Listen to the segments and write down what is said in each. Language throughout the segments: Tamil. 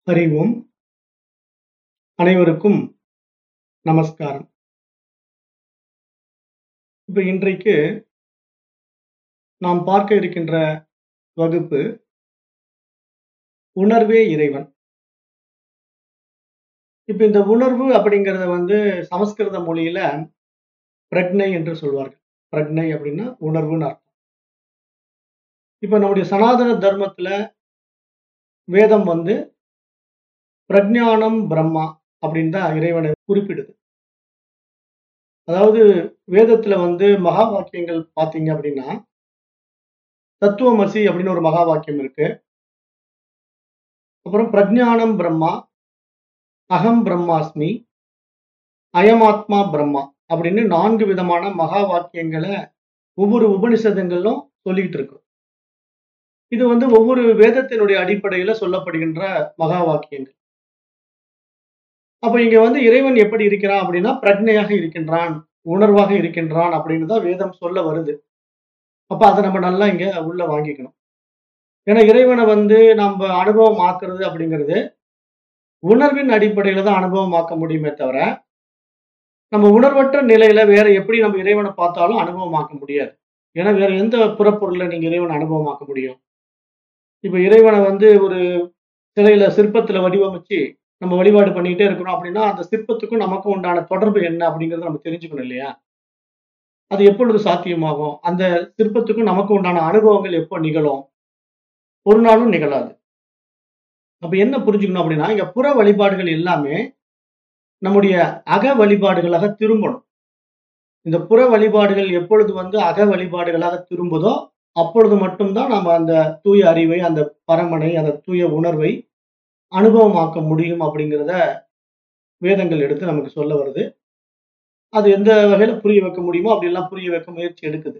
அறிவோம் அனைவருக்கும் நமஸ்காரம் இப்ப இன்றைக்கு நாம் பார்க்க இருக்கின்ற வகுப்பு உணர்வே இறைவன் இப்ப இந்த உணர்வு அப்படிங்கறத வந்து சமஸ்கிருத மொழியில பிரக்னை என்று சொல்வார்கள் பிரக்னை அப்படின்னா உணர்வுன்னு அர்த்தம் இப்ப நம்முடைய சனாதன தர்மத்துல வேதம் வந்து பிரஜானம் பிரம்மா அப்படின்னு தான் இறைவனை குறிப்பிடுது அதாவது வேதத்துல வந்து மகா வாக்கியங்கள் பாத்தீங்க அப்படின்னா தத்துவமசி அப்படின்னு ஒரு மகா வாக்கியம் இருக்கு அப்புறம் பிரஜானம் பிரம்மா அகம் பிரம்மாஸ்மி அயமாத்மா பிரம்மா அப்படின்னு நான்கு விதமான மகா வாக்கியங்களை ஒவ்வொரு உபனிஷதங்களும் சொல்லிட்டு இருக்கு இது வந்து ஒவ்வொரு வேதத்தினுடைய அடிப்படையில சொல்லப்படுகின்ற மகா வாக்கியங்கள் அப்ப இங்க வந்து இறைவன் எப்படி இருக்கிறான் அப்படின்னா பிரஜையாக இருக்கின்றான் உணர்வாக இருக்கின்றான் அப்படின்னு தான் வேதம் சொல்ல வருது அப்ப அதை நம்ம நல்லா இங்க உள்ள வாங்கிக்கணும் ஏன்னா இறைவனை வந்து நம்ம அனுபவம் ஆக்குறது அப்படிங்கிறது உணர்வின் அடிப்படையில தான் அனுபவமாக்க முடியுமே தவிர நம்ம உணர்வற்ற நிலையில வேற எப்படி நம்ம இறைவனை பார்த்தாலும் அனுபவமாக்க முடியாது ஏன்னா வேற எந்த புறப்பொருள்ல நீங்க இறைவனை அனுபவமாக்க முடியும் இப்ப இறைவனை வந்து ஒரு சிலையில சிற்பத்துல வடிவமைச்சு நம்ம வழிபாடு பண்ணிக்கிட்டே இருக்கிறோம் அப்படின்னா அந்த சிற்பத்துக்கும் நமக்கும் உண்டான தொடர்பு என்ன அப்படிங்கறத நம்ம தெரிஞ்சுக்கணும் இல்லையா அது எப்பொழுது சாத்தியமாகும் அந்த சிற்பத்துக்கும் நமக்கு உண்டான அனுபவங்கள் எப்போ நிகழும் ஒரு நாளும் நிகழாது அப்ப என்ன புரிஞ்சுக்கணும் அப்படின்னா இங்க புற வழிபாடுகள் எல்லாமே நம்முடைய அக வழிபாடுகளாக திரும்பணும் இந்த புற வழிபாடுகள் எப்பொழுது வந்து அக வழிபாடுகளாக திரும்புதோ அப்பொழுது மட்டும்தான் நம்ம அந்த தூய அறிவை அந்த பரமனை அந்த தூய உணர்வை அனுபவமாக்க முடியும் அப்படிங்கிறத வேதங்கள் எடுத்து நமக்கு சொல்ல வருது அது எந்த வகையில புரிய வைக்க முடியுமோ அப்படி எல்லாம் புரிய வைக்க முயற்சி எடுக்குது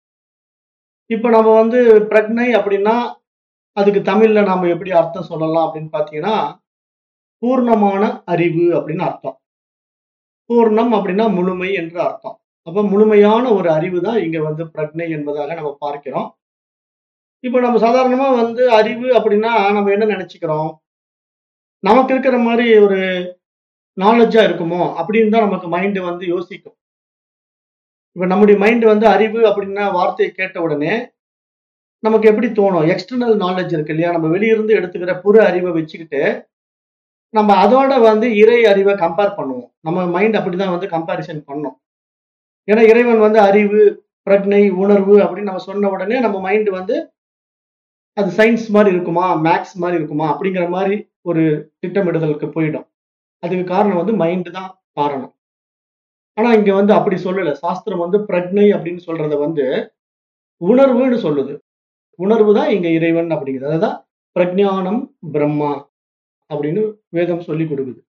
இப்ப நம்ம வந்து பிரக்னை அப்படின்னா அதுக்கு தமிழ்ல நாம எப்படி அர்த்தம் சொல்லலாம் அப்படின்னு பாத்தீங்கன்னா பூர்ணமான அறிவு அப்படின்னு அர்த்தம் பூர்ணம் அப்படின்னா முழுமை என்று அர்த்தம் அப்ப முழுமையான ஒரு அறிவு தான் இங்க வந்து பிரக்னை என்பதாக நம்ம பார்க்கிறோம் இப்ப நம்ம சாதாரணமா வந்து அறிவு அப்படின்னா நம்ம என்ன நினைச்சுக்கிறோம் நமக்கு இருக்கிற மாதிரி ஒரு நாலேஜா இருக்குமோ அப்படின்னு தான் நமக்கு மைண்ட் வந்து யோசிக்கும் இப்ப நம்முடைய மைண்ட் வந்து அறிவு அப்படின்னா வார்த்தையை கேட்ட உடனே நமக்கு எப்படி தோணும் எக்ஸ்டர்னல் நாலேஜ் இருக்கு இல்லையா நம்ம வெளியிருந்து எடுத்துக்கிற புற அறிவை வச்சுக்கிட்டு நம்ம அதோட வந்து இறை அறிவை கம்பேர் பண்ணுவோம் நம்ம மைண்ட் அப்படிதான் வந்து கம்பேரிசன் பண்ணோம் ஏன்னா இறைவன் வந்து அறிவு பிரக்னை உணர்வு அப்படின்னு நம்ம சொன்ன உடனே நம்ம மைண்ட் வந்து அது சயின்ஸ் மாதிரி இருக்குமா மேக்ஸ் மாதிரி இருக்குமா அப்படிங்கிற மாதிரி ஒரு திட்டமிடுதலுக்கு போயிடும் அதுக்கு காரணம் வந்து மைண்ட் தான் காரணம் ஆனா இங்க வந்து அப்படி சொல்லல சாஸ்திரம் வந்து பிரக்னை அப்படின்னு சொல்றத வந்து உணர்வுன்னு சொல்லுது உணர்வு தான் இங்க இறைவன் அப்படிங்கிறது அதுதான் பிரஜானம் பிரம்மா அப்படின்னு வேதம் சொல்லி கொடுக்குது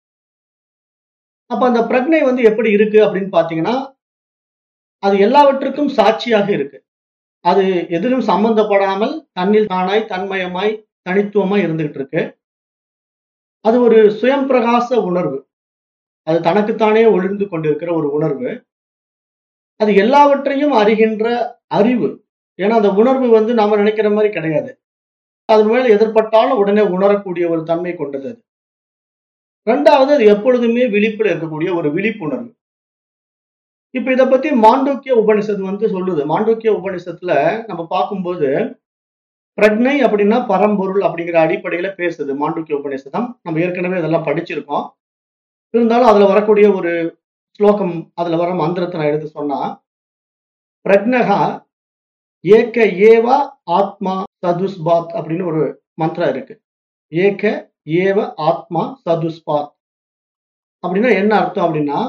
அப்ப அந்த பிரக்னை வந்து எப்படி இருக்கு அப்படின்னு பாத்தீங்கன்னா அது எல்லாவற்றுக்கும் சாட்சியாக இருக்கு அது எதிலும் சம்பந்தப்படாமல் தன்னில் தானாய் தன்மயமாய் தனித்துவமாய் இருந்துகிட்டு இருக்கு அது ஒரு சுயம் பிரகாச உணர்வு அது தனக்குத்தானே ஒளிர்ந்து கொண்டிருக்கிற ஒரு உணர்வு அது எல்லாவற்றையும் அறிகின்ற அறிவு ஏன்னா அந்த உணர்வு வந்து நாம நினைக்கிற மாதிரி கிடையாது அதன் மேல எதிர்பட்டாலும் உடனே உணரக்கூடிய ஒரு தன்மை கொண்டது அது ரெண்டாவது அது எப்பொழுதுமே விழிப்புல இருக்கக்கூடிய ஒரு விழிப்புணர்வு இப்ப இத பத்தி மாண்டூக்கிய உபனிஷத்து வந்து சொல்லுது மாண்டூக்கிய உபனிஷத்துல நம்ம பார்க்கும்போது பிரக்னை அப்படின்னா பரம்பொருள் அப்படிங்கிற அடிப்படையில பேசுது மாண்டூக்கிய உபநிஷதம் நம்ம ஏற்கனவே இதெல்லாம் படிச்சிருக்கோம் இருந்தாலும் அதுல வரக்கூடிய ஒரு ஸ்லோகம் அதுல வர மந்திரத்தை நான் எடுத்து சொன்னா பிரக்னகா ஏக ஏவ ஆத்மா சதுஸ்பாத் அப்படின்னு ஒரு மந்திரம் இருக்கு ஏக ஏவ ஆத்மா சதுஸ்பாத் அப்படின்னா என்ன அர்த்தம் அப்படின்னா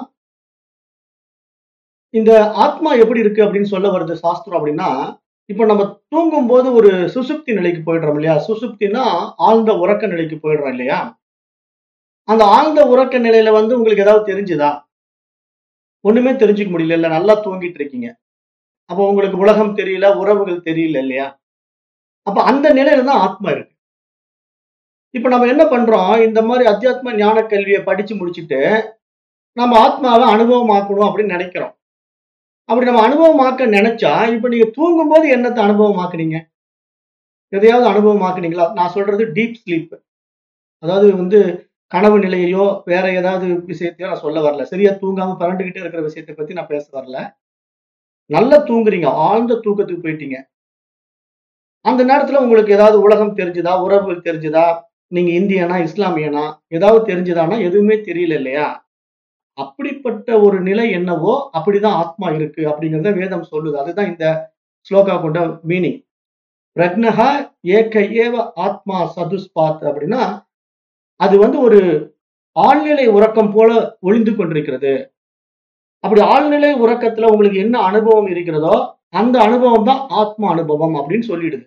இந்த ஆத்மா எப்படி இருக்கு அப்படின்னு சொல்ல வருது சாஸ்திரம் அப்படின்னா இப்ப நம்ம தூங்கும் போது ஒரு சுசுப்தி நிலைக்கு போயிடுறோம் இல்லையா சுசுப்தினா ஆழ்ந்த உறக்க நிலைக்கு போயிடுறோம் இல்லையா அந்த ஆழ்ந்த உறக்க நிலையில வந்து உங்களுக்கு ஏதாவது தெரிஞ்சுதா ஒண்ணுமே தெரிஞ்சுக்க முடியல இல்ல நல்லா தூங்கிட்டு இருக்கீங்க அப்ப உங்களுக்கு உலகம் தெரியல உறவுகள் தெரியல இல்லையா அப்ப அந்த நிலையில தான் ஆத்மா இருக்கு இப்ப நம்ம என்ன பண்றோம் இந்த மாதிரி அத்தியாத்ம ஞான கல்வியை படிச்சு முடிச்சுட்டு நம்ம ஆத்மாவை அனுபவமாக்கணும் அப்படின்னு நினைக்கிறோம் அப்படி நம்ம அனுபவமாக்க நினைச்சா இப்ப நீங்க தூங்கும் போது என்னத்தை அனுபவமாக்குனீங்க எதையாவது அனுபவமாக்குனீங்களா நான் சொல்றது டீப் ஸ்லீப் அதாவது வந்து கனவு நிலையையோ வேற ஏதாவது விஷயத்தையோ நான் சொல்ல வரல சரியா தூங்காம பரண்டுகிட்டே இருக்கிற விஷயத்தை பத்தி நான் பேச வரல நல்லா தூங்குறீங்க ஆழ்ந்த தூக்கத்துக்கு போயிட்டீங்க அந்த நேரத்துல உங்களுக்கு ஏதாவது உலகம் தெரிஞ்சுதா உறவுகள் தெரிஞ்சுதா நீங்க இந்தியனா இஸ்லாமியனா ஏதாவது தெரிஞ்சுதானா எதுவுமே தெரியல இல்லையா அப்படிப்பட்ட ஒரு நிலை என்னவோ அப்படிதான் ஆத்மா இருக்கு அப்படிங்கறத வேதம் சொல்லுது அதுதான் இந்த ஸ்லோகா கொண்ட மீனிங் பிரக்னஹா ஏக ஏவ ஆத்மா சதுஸ்பாத் அப்படின்னா அது வந்து ஒரு ஆழ்நிலை உறக்கம் போல ஒளிந்து கொண்டிருக்கிறது அப்படி ஆழ்நிலை உறக்கத்துல உங்களுக்கு என்ன அனுபவம் இருக்கிறதோ அந்த அனுபவம் தான் ஆத்மா அனுபவம் அப்படின்னு சொல்லிடுது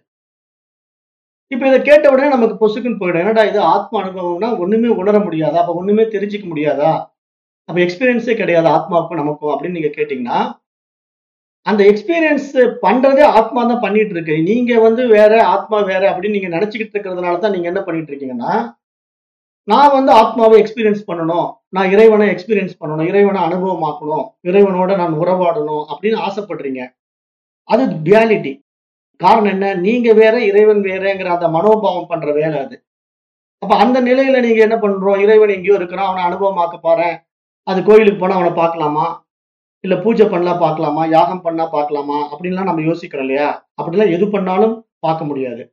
இப்ப இதை கேட்ட உடனே நமக்கு பொசுக்குன்னு போயிடும் என்னடா இது ஆத்மா அனுபவம்னா ஒண்ணுமே உணர முடியாதா அப்ப ஒண்ணுமே தெரிஞ்சுக்க முடியாதா அப்ப எக்ஸ்பீரியன்ஸே கிடையாது ஆத்மாவுக்கும் நமக்கும் அப்படின்னு நீங்க கேட்டீங்கன்னா அந்த எக்ஸ்பீரியன்ஸ் பண்றதே ஆத்மா தான் பண்ணிட்டு இருக்கு நீங்க வந்து வேற ஆத்மா வேற அப்படின்னு நீங்க நினைச்சுக்கிட்டு இருக்கிறதுனால தான் நீங்க என்ன பண்ணிட்டு இருக்கீங்கன்னா நான் வந்து ஆத்மாவை எக்ஸ்பீரியன்ஸ் பண்ணணும் நான் இறைவனை எக்ஸ்பீரியன்ஸ் பண்ணணும் இறைவனை அனுபவமாக்கணும் இறைவனோட நான் உறவாடணும் அப்படின்னு ஆசைப்படுறீங்க அது ரியாலிட்டி காரணம் என்ன நீங்க வேற இறைவன் வேறங்கிற அந்த மனோபாவம் பண்ற வேலை அது அப்ப அந்த நிலையில நீங்க என்ன பண்றோம் இறைவன் எங்கேயோ இருக்கிறான் அவனை அனுபவமாக்க பாறேன் அது கோயிலுக்கு போனா அவனை பார்க்கலாமா இல்ல பூஜை பண்ணலாம் பார்க்கலாமா யாகம் பண்ணா பார்க்கலாமா அப்படின்லாம் நம்ம யோசிக்கிறோம் இல்லையா அப்படிலாம் எது பண்ணாலும் பார்க்க முடியாது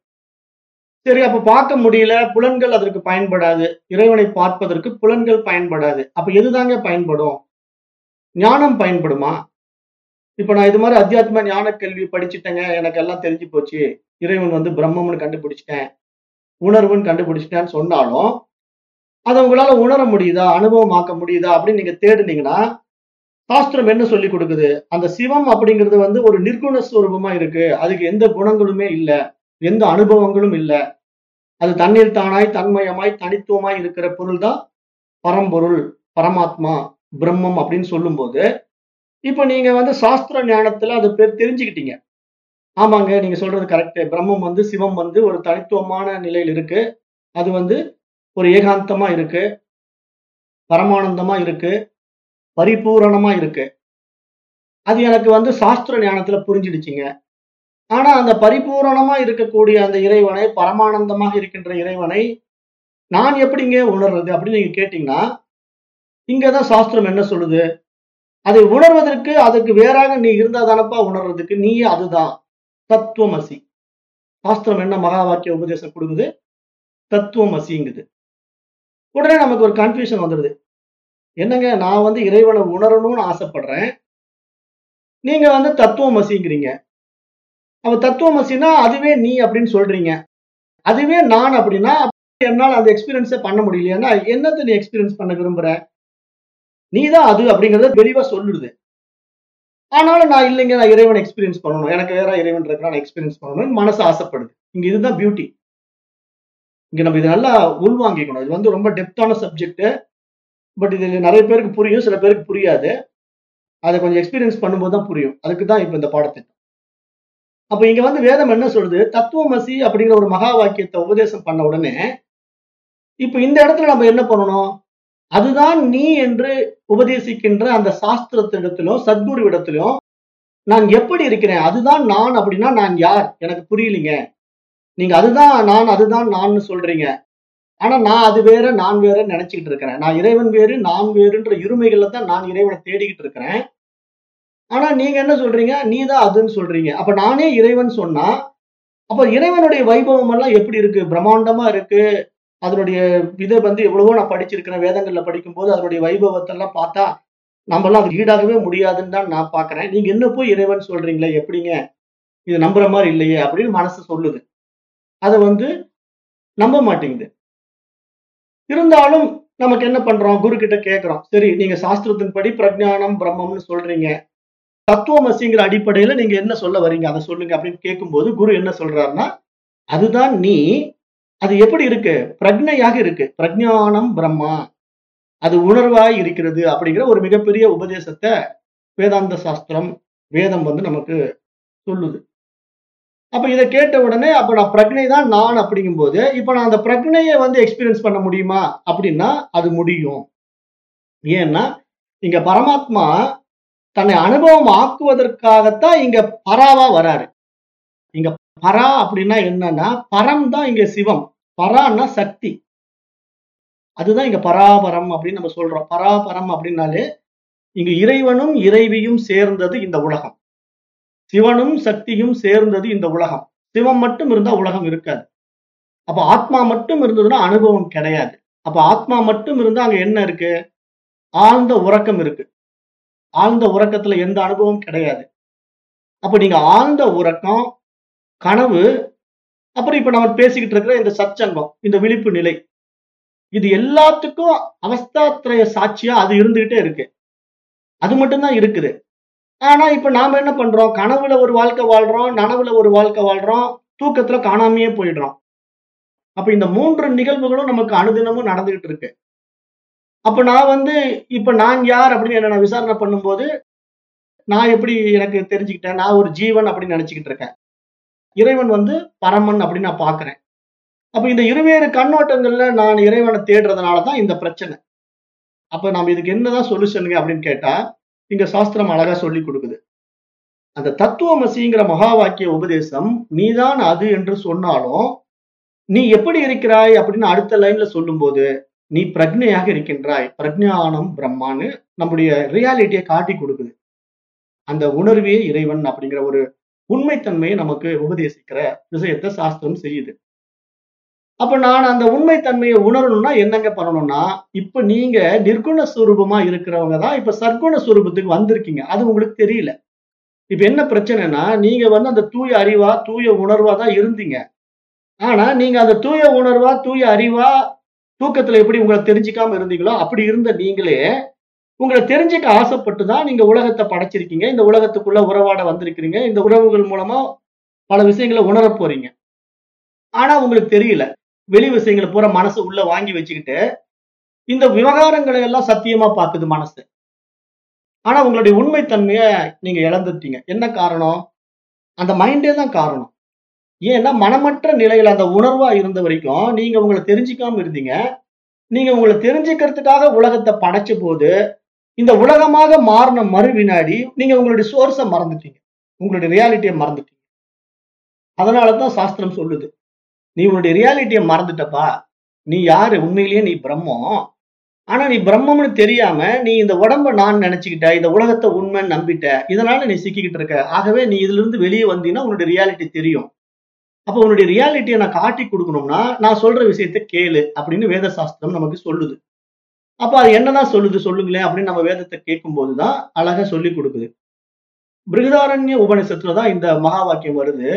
சரி அப்ப பார்க்க முடியல புலன்கள் அதற்கு பயன்படாது இறைவனை பார்ப்பதற்கு புலன்கள் பயன்படாது அப்ப எதுதாங்க பயன்படும் ஞானம் பயன்படுமா இப்ப நான் இது மாதிரி அத்தியாத்ம ஞான கல்வி படிச்சுட்டேங்க எனக்கு எல்லாம் தெரிஞ்சு போச்சு இறைவன் வந்து பிரம்மம்னு கண்டுபிடிச்சிட்டேன் உணர்வுன்னு கண்டுபிடிச்சிட்டேன்னு சொன்னாலும் அதை உங்களால உணர முடியுதா அனுபவமாக்க முடியுதா அப்படின்னு நீங்க தேடுனீங்கன்னா சாஸ்திரம் என்ன சொல்லி கொடுக்குது அந்த சிவம் அப்படிங்கிறது வந்து ஒரு நிர்குண ஸ்வரூபமா இருக்கு அதுக்கு எந்த குணங்களுமே இல்ல எந்த அனுபவங்களும் இல்ல அது தண்ணீர் தானாய் தன்மயமாய் தனித்துவமாய் இருக்கிற பொருள் தான் பரம்பொருள் பரமாத்மா பிரம்மம் அப்படின்னு சொல்லும்போது இப்ப நீங்க வந்து சாஸ்திர ஞானத்துல அது பேர் தெரிஞ்சுக்கிட்டீங்க ஆமாங்க நீங்க சொல்றது கரெக்ட் பிரம்மம் வந்து சிவம் வந்து ஒரு தனித்துவமான நிலையில் இருக்கு அது வந்து ஒரு ஏகாந்தமா இருக்கு பரமானந்தமா இருக்கு பரிபூரணமா இருக்கு அது எனக்கு வந்து சாஸ்திர ஞானத்துல புரிஞ்சிடுச்சுங்க ஆனா அந்த பரிபூரணமா இருக்கக்கூடிய அந்த இறைவனை பரமானந்தமாக இருக்கின்ற இறைவனை நான் எப்படிங்க உணர்றது அப்படின்னு நீங்க கேட்டீங்கன்னா இங்கதான் சாஸ்திரம் என்ன சொல்லுது அதை உணர்வதற்கு அதுக்கு வேறாக நீ இருந்தா தானப்பா உணர்றதுக்கு நீயே அதுதான் தத்துவமசி சாஸ்திரம் என்ன மகா வாக்கிய உபதேசம் கொடுக்குது தத்துவமசிங்குது உடனே நமக்கு ஒரு கன்ஃபியூஷன் வந்துடுது என்னங்க நான் வந்து இறைவனை உணரணும்னு ஆசைப்படுறேன் நீங்க வந்து தத்துவமசிங்கிறீங்க அப்ப தத்துவமசினா அதுவே நீ அப்படின்னு சொல்றீங்க அதுவே நான் அப்படின்னா என்னால் அந்த எக்ஸ்பீரியன்ஸே பண்ண முடியலையா என்னத்தை நீ எக்ஸ்பீரியன்ஸ் பண்ண விரும்புற நீ தான் அது அப்படிங்கறத தெளிவா சொல்லுது ஆனாலும் நான் இல்லைங்க நான் இறைவன் எக்ஸ்பீரியன்ஸ் பண்ணணும் எனக்கு வேற இறைவன் இருக்கிறா நான் எக்ஸ்பீரியன்ஸ் பண்ணணும்னு மனசு ஆசைப்படுது இங்க இதுதான் பியூட்டி இங்க நம்ம இதை நல்லா உள்வாங்கிக்கணும் இது வந்து ரொம்ப டெப்தான சப்ஜெக்ட் பட் இது நிறைய பேருக்கு புரியும் சில பேருக்கு புரியாது அதை கொஞ்சம் எக்ஸ்பீரியன்ஸ் பண்ணும்போது தான் புரியும் அதுக்கு தான் இப்போ இந்த பாடத்திட்டம் அப்ப இங்க வந்து வேதம் என்ன சொல்லுது தத்துவமசி அப்படிங்கிற ஒரு மகா வாக்கியத்தை உபதேசம் பண்ண உடனே இப்ப இந்த இடத்துல நம்ம என்ன பண்ணணும் அதுதான் நீ என்று உபதேசிக்கின்ற அந்த சாஸ்திரத்திடத்திலும் சத்குரு இடத்திலும் நான் எப்படி இருக்கிறேன் அதுதான் நான் அப்படின்னா நான் யார் எனக்கு புரியலீங்க நீங்க அதுதான் நான் அதுதான் நான் சொல்றீங்க ஆனா நான் அது வேற நான் வேற நினைச்சுக்கிட்டு இருக்கிறேன் நான் இறைவன் வேறு நான் வேறுன்ற இருமைகள்ல தான் நான் இறைவனை தேடிக்கிட்டு இருக்கிறேன் ஆனா நீங்க என்ன சொல்றீங்க நீ தான் அதுன்னு சொல்றீங்க அப்ப நானே இறைவன் சொன்னா அப்ப இறைவனுடைய வைபவம் எல்லாம் எப்படி இருக்கு பிரம்மாண்டமா இருக்கு அதனுடைய இதை வந்து எவ்வளவோ நான் படிச்சிருக்கிறேன் வேதங்கள்ல படிக்கும்போது அதனுடைய வைபவத்தை எல்லாம் பார்த்தா நம்மளாம் அது ஈடாகவே முடியாதுன்னு தான் நான் பாக்குறேன் நீங்க என்ன போய் இறைவன் சொல்றீங்களே எப்படிங்க இது நம்புற மாதிரி இல்லையே அப்படின்னு மனசு சொல்லுது அதை வந்து நம்ப மாட்டேங்குது இருந்தாலும் நமக்கு என்ன பண்றோம் குரு கிட்ட கேட்கிறோம் சரி நீங்க சாஸ்திரத்தின்படி பிரஜானம் பிரம்மம்னு சொல்றீங்க தத்துவமசிங்கிற அடிப்படையில நீங்க என்ன சொல்ல வரீங்க அதை சொல்லுங்க அப்படின்னு கேட்கும்போது குரு என்ன சொல்றாருன்னா அதுதான் நீ அது எப்படி இருக்கு பிரஜையாக இருக்கு பிரஜானம் பிரம்மா அது உணர்வாய் இருக்கிறது அப்படிங்கிற ஒரு மிகப்பெரிய உபதேசத்தை வேதாந்த சாஸ்திரம் வேதம் வந்து நமக்கு சொல்லுது அப்ப இதை கேட்ட உடனே அப்ப நான் பிரக்னை தான் நான் அப்படிங்கும்போது இப்ப நான் அந்த பிரக்னையை வந்து எக்ஸ்பீரியன்ஸ் பண்ண முடியுமா அப்படின்னா அது முடியும் ஏன்னா இங்க பரமாத்மா தன்னை அனுபவம் ஆக்குவதற்காகத்தான் இங்க பராவா வராரு இங்க பரா அப்படின்னா என்னன்னா பரம் தான் இங்க சிவம் பரான்னா சக்தி அதுதான் இங்க பராபரம் அப்படின்னு நம்ம சொல்றோம் பராபரம் அப்படின்னாலே இங்க இறைவனும் இறைவியும் சேர்ந்தது இந்த உலகம் சிவனும் சக்தியும் சேர்ந்தது இந்த உலகம் சிவம் மட்டும் இருந்தா உலகம் இருக்காது அப்ப ஆத்மா மட்டும் இருந்ததுன்னா அனுபவம் கிடையாது அப்ப ஆத்மா மட்டும் இருந்தா அங்க என்ன இருக்கு ஆழ்ந்த உறக்கம் இருக்கு ஆழ்ந்த உறக்கத்துல எந்த அனுபவம் கிடையாது அப்ப நீங்க ஆழ்ந்த உறக்கம் கனவு அப்புறம் இப்ப நம்ம பேசிக்கிட்டு இருக்கிற இந்த சச்சங்கம் இந்த விழிப்பு நிலை இது எல்லாத்துக்கும் அவஸ்தாத்திரய சாட்சியா அது இருந்துகிட்டே இருக்கு அது மட்டும்தான் இருக்குது ஆனா இப்ப நாம என்ன பண்றோம் கனவுல ஒரு வாழ்க்கை வாழ்றோம் நனவுல ஒரு வாழ்க்கை வாழ்றோம் தூக்கத்துல காணாமையே போயிடுறோம் அப்ப இந்த மூன்று நிகழ்வுகளும் நமக்கு அனுதினமும் நடந்துகிட்டு இருக்கு அப்ப நான் வந்து இப்ப நான் யார் அப்படின்னு என்ன நான் விசாரணை பண்ணும்போது நான் எப்படி எனக்கு தெரிஞ்சுக்கிட்டேன் நான் ஒரு ஜீவன் அப்படின்னு நினைச்சுக்கிட்டு இருக்கேன் இறைவன் வந்து பரமன் அப்படின்னு நான் பாக்குறேன் அப்ப இந்த இருவேறு கண்ணோட்டங்கள்ல நான் இறைவனை தேடுறதுனால தான் இந்த பிரச்சனை அப்ப நம்ம இதுக்கு என்னதான் சொல்யூஷனுங்க அப்படின்னு கேட்டா இங்க சாஸ்திரம் அழகா சொல்லி கொடுக்குது அந்த தத்துவமசிங்கிற மகா வாக்கிய உபதேசம் நீதான் அது என்று சொன்னாலும் நீ எப்படி இருக்கிறாய் அப்படின்னு அடுத்த லைன்ல சொல்லும்போது நீ பிரக்னையாக இருக்கின்றாய் பிரஜானம் பிரம்மான்னு நம்முடைய ரியாலிட்டியை காட்டி கொடுக்குது அந்த உணர்வே இறைவன் அப்படிங்கிற ஒரு உண்மைத்தன்மையை நமக்கு உபதேசிக்கிற விஷயத்த சாஸ்திரம் செய்யுது அப்ப நான் அந்த உண்மைத்தன்மையை உணரணும்னா என்னங்க பண்ணணும்னா இப்ப நீங்க நிர்குண சுரூபமா இருக்கிறவங்க தான் இப்ப சர்க்குண சுரூபத்துக்கு வந்திருக்கீங்க அது உங்களுக்கு தெரியல இப்ப என்ன பிரச்சனைனா நீங்க வந்து அந்த தூய அறிவா தூய உணர்வா தான் இருந்தீங்க ஆனா நீங்க அந்த தூய உணர்வா தூய அறிவா தூக்கத்துல எப்படி உங்களை தெரிஞ்சுக்காம இருந்தீங்களோ அப்படி இருந்த நீங்களே உங்களை தெரிஞ்சுக்க ஆசைப்பட்டு தான் நீங்க உலகத்தை படைச்சிருக்கீங்க இந்த உலகத்துக்குள்ள உறவாட வந்திருக்கிறீங்க இந்த உறவுகள் மூலமா பல விஷயங்களை உணர போறீங்க ஆனா உங்களுக்கு தெரியல வெளி விஷயங்களை பூரா மனசு உள்ள வாங்கி வச்சுக்கிட்டு இந்த விவகாரங்களை எல்லாம் சத்தியமா பாக்குது மனசு ஆனா உங்களுடைய உண்மைத்தன்மைய நீங்க இழந்துட்டீங்க என்ன காரணம் அந்த மைண்டே தான் காரணம் ஏன்னா மனமற்ற நிலையில அந்த உணர்வா இருந்த வரைக்கும் நீங்க உங்களை தெரிஞ்சுக்காம இருந்தீங்க நீங்க உங்களை தெரிஞ்சுக்கிறதுக்காக உலகத்தை படைச்ச போது இந்த உலகமாக மாறின மறு வினாடி நீங்க உங்களுடைய சோர்ஸை மறந்துட்டீங்க உங்களுடைய ரியாலிட்டியை மறந்துட்டீங்க அதனாலதான் சாஸ்திரம் சொல்லுது நீ உன்னுடைய ரியாலிட்டியை மறந்துட்டப்பா நீ யாரு உண்மையிலேயே நீ பிரம்மம் ஆனா நீ பிரம்மம்னு தெரியாம நீ இந்த உடம்ப நான் நினைச்சுக்கிட்ட இந்த உலகத்தை உண்மைன்னு நம்பிட்ட இதனால நீ சிக்கிக்கிட்டு இருக்க ஆகவே நீ இதுல இருந்து வெளியே வந்தீங்கன்னா உன்னுடைய ரியாலிட்டி தெரியும் அப்ப உன்னுடைய ரியாலிட்டியை நான் காட்டி கொடுக்கணும்னா நான் சொல்ற விஷயத்த கேளு அப்படின்னு வேத சாஸ்திரம் நமக்கு சொல்லுது அப்ப அது என்னதான் சொல்லுது சொல்லுங்களேன் அப்படின்னு நம்ம வேதத்தை கேட்கும் போதுதான் அழகா சொல்லி கொடுக்குது பிருகதாரண்ய உபனிஷத்துலதான் இந்த மகா வாக்கியம் வருது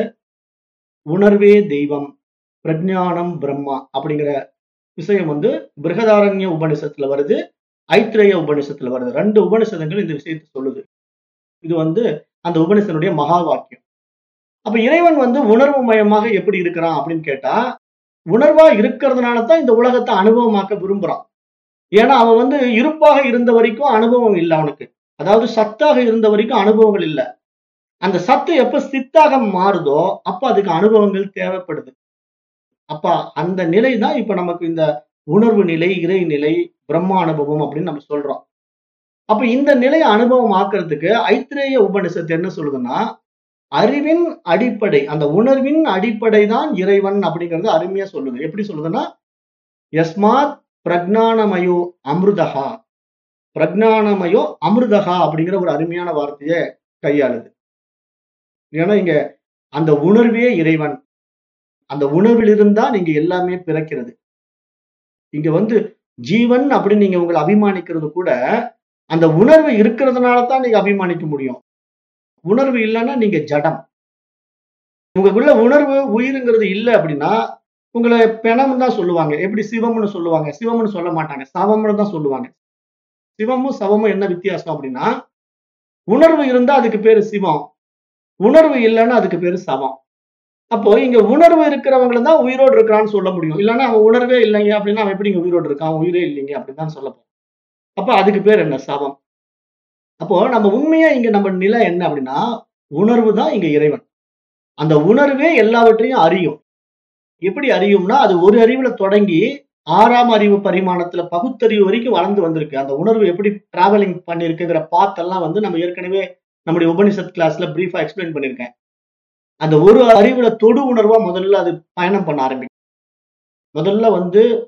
உணர்வே தெய்வம் பிரஜானம் பிரம்மா அப்படிங்கிற விஷயம் வந்து பிருகதாரண்ய உபனிஷத்துல வருது ஐத்ரேய உபனிஷத்துல வருது ரெண்டு உபனிஷதங்கள் இந்த விஷயத்தை சொல்லுது இது வந்து அந்த உபனிஷனுடைய மகா வாக்கியம் அப்ப இறைவன் வந்து உணர்வு மயமாக எப்படி இருக்கிறான் அப்படின்னு கேட்டா உணர்வா இருக்கிறதுனால தான் இந்த உலகத்தை அனுபவமாக்க விரும்புறான் ஏன்னா அவன் வந்து இருப்பாக இருந்த வரைக்கும் அனுபவம் இல்லை அவனுக்கு அதாவது சத்தாக இருந்த வரைக்கும் அனுபவங்கள் இல்லை அந்த சத்து எப்ப சித்தாக மாறுதோ அப்ப அதுக்கு அனுபவங்கள் தேவைப்படுது அப்ப அந்த நிலை தான் இப்ப நமக்கு இந்த உணர்வு நிலை இறை நிலை பிரம்ம அனுபவம் அப்படின்னு நம்ம சொல்றோம் அப்ப இந்த நிலையை அனுபவம் ஆக்குறதுக்கு ஐத்திரேய உபனிஷத்து என்ன சொல்லுதுன்னா அறிவின் அடிப்படை அந்த உணர்வின் அடிப்படை தான் இறைவன் அப்படிங்கிறது அருமையா சொல்லுது எப்படி சொல்லுதுன்னா யஸ்மாத் பிரஜானமயோ அமிர்தகா பிரஜானமயோ அமிர்தகா அப்படிங்கிற ஒரு அருமையான வார்த்தையை கையாளுது ஏன்னா இங்க அந்த உணர்வே இறைவன் அந்த உணர்விலிருந்தா நீங்க எல்லாமே பிறக்கிறது இங்க வந்து ஜீவன் அப்படின்னு நீங்க உங்களை அபிமானிக்கிறது கூட அந்த உணர்வு இருக்கிறதுனால தான் நீங்க அபிமானிக்க முடியும் உணர்வு இல்லைன்னா நீங்க ஜடம் உங்களுக்குள்ள உணர்வு உயிருங்கிறது இல்லை அப்படின்னா உங்களை பிணம் தான் சொல்லுவாங்க எப்படி சிவம்னு சொல்லுவாங்க சிவம்னு சொல்ல மாட்டாங்க சவம்னு தான் சொல்லுவாங்க சிவமும் சவமும் என்ன வித்தியாசம் அப்படின்னா உணர்வு இருந்தா அதுக்கு பேரு சிவம் உணர்வு இல்லைன்னா அதுக்கு பேரு சவம் அப்போ இங்க உணர்வு இருக்கிறவங்கள தான் உயிரோடு இருக்கிறான்னு சொல்ல முடியும் இல்லைன்னா அவன் உணர்வே இல்லைங்க அப்படின்னா அவன் எப்படி இங்க உயிரோடு இருக்கான் அவன் உயிரே இல்லைங்க அப்படின்னு தான் சொல்ல போறோம் அப்ப அதுக்கு பேர் என்ன சவம் அப்போ நம்ம உண்மையா இங்க நம்ம நிலை என்ன அப்படின்னா உணர்வு தான் இங்க இறைவன் அந்த உணர்வே எல்லாவற்றையும் அறியும் எப்படி அறியும்னா அது ஒரு அறிவுல தொடங்கி ஆறாம் அறிவு பரிமாணத்துல பகுத்தறிவு வரைக்கும் வளர்ந்து வந்திருக்கு அந்த உணர்வு எப்படி டிராவலிங் பண்ணிருக்குங்கிற பாத் எல்லாம் வந்து நம்ம ஏற்கனவே நம்முடைய உபனிஷத் கிளாஸ்ல பிரீஃபா எக்ஸ்பிளைன் பண்ணிருக்கேன் அந்த ஒரு அறிவுல தொடு உணர்வா முதல்ல அது பயணம் பண்ண ஆரம்பிக்கும் முதல்ல வந்து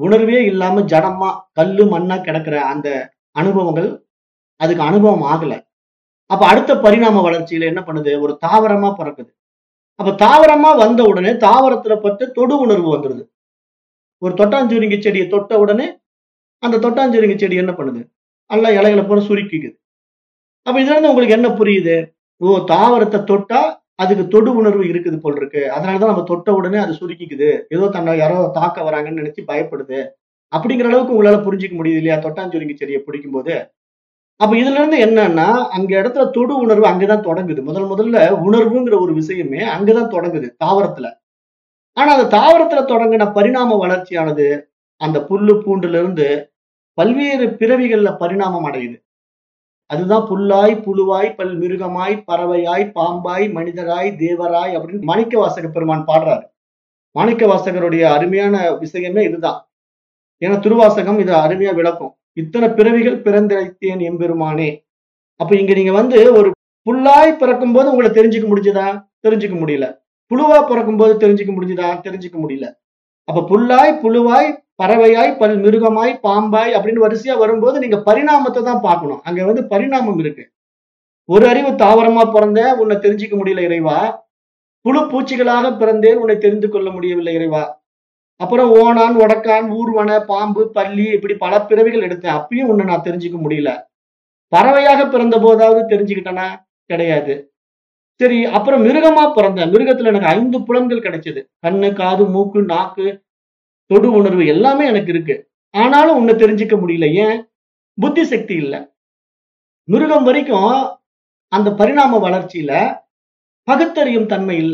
உணர்வே இல்லாம ஜடமா கல்லு மண்ணா கிடக்கிற அந்த அனுபவங்கள் அதுக்கு அனுபவம் ஆகல அப்ப அடுத்த பரிணாம வளர்ச்சியில என்ன பண்ணுது ஒரு தாவரமா பிறக்குது அப்ப தாவரமா வந்த உடனே தாவரத்துல பட்டு தொடு உணர்வு வந்துருது ஒரு தொட்டாஞ்சுருங்கி செடியை தொட்ட உடனே அந்த தொட்டாஞ்சுருங்கி செடி என்ன பண்ணுது நல்லா இலைகளை பூரா சுருக்கிக்குது அப்ப இதுல இருந்து உங்களுக்கு என்ன புரியுது ஓ தாவரத்தை தொட்டா அதுக்கு தொடு உணர்வு இருக்குது போல் இருக்கு அதனாலதான் நம்ம தொட்ட உடனே அது சுருக்கிக்குது ஏதோ தன்னை யாரோ தாக்க வராங்கன்னு நினைச்சு பயப்படுது அப்படிங்கிற அளவுக்கு உங்களால புரிஞ்சுக்க முடியுது இல்லையா தொட்டாஞ்சுருங்கி செடியை பிடிக்கும் போது அப்ப இதுல இருந்து என்னன்னா அங்க இடத்துல தொடு உணர்வு அங்கதான் தொடங்குது முதல் முதல்ல உணர்வுங்கிற ஒரு விஷயமே அங்கதான் தொடங்குது தாவரத்துல ஆனா அந்த தாவரத்துல தொடங்கின பரிணாம வளர்ச்சியானது அந்த புல்லு பூண்டுல இருந்து பல்வேறு பிறவிகள்ல பரிணாமம் அடையுது அதுதான் புல்லாய் புழுவாய் பல் மிருகமாய் பறவையாய் பாம்பாய் மனிதராய் தேவராய் அப்படின்னு மாணிக்க வாசக பெருமான் பாடுறாரு மாணிக்க வாசகருடைய அருமையான விஷயமே இதுதான் ஏன்னா திருவாசகம் இது அருமையா விளக்கும் இத்தனை பிறவிகள் பிறந்திழைத்தேன் எம்பெருமானே அப்ப இங்க நீங்க வந்து ஒரு புல்லாய் பிறக்கும் போது உங்களை தெரிஞ்சுக்க முடிஞ்சதா தெரிஞ்சுக்க முடியல புழுவா பிறக்கும் போது தெரிஞ்சுக்க முடிஞ்சதா தெரிஞ்சுக்க முடியல அப்ப புல்லாய் புழுவாய் பறவையாய் பல் மிருகமாய் பாம்பாய் அப்படின்னு வரிசையா வரும்போது நீங்க பரிணாமத்தை தான் பார்க்கணும் அங்க வந்து பரிணாமம் இருக்கு ஒரு அறிவு தாவரமா பிறந்தேன் உன்னை தெரிஞ்சுக்க முடியல இறைவா புழு பூச்சிகளாக பிறந்தேன் உன்னை தெரிந்து கொள்ள முடியவில்லை இறைவா அப்புறம் ஓணான் ஒடக்கான் ஊர்வன பாம்பு பள்ளி இப்படி பல பிறவிகள் எடுத்தேன் அப்பயும் உன்னை நான் தெரிஞ்சுக்க முடியல பறவையாக பிறந்த போதாவது தெரிஞ்சுக்கிட்டனா கிடையாது சரி அப்புறம் மிருகமா பிறந்தேன் மிருகத்துல எனக்கு ஐந்து புலன்கள் கிடைச்சது கண்ணு காது மூக்கு நாக்கு தொடு உணர்வு எல்லாமே எனக்கு இருக்கு ஆனாலும் உன்னை தெரிஞ்சுக்க முடியல ஏன் புத்தி சக்தி இல்ல மிருகம் வரைக்கும் அந்த பரிணாம வளர்ச்சியில பகுத்தறியும் தன்மை இல்ல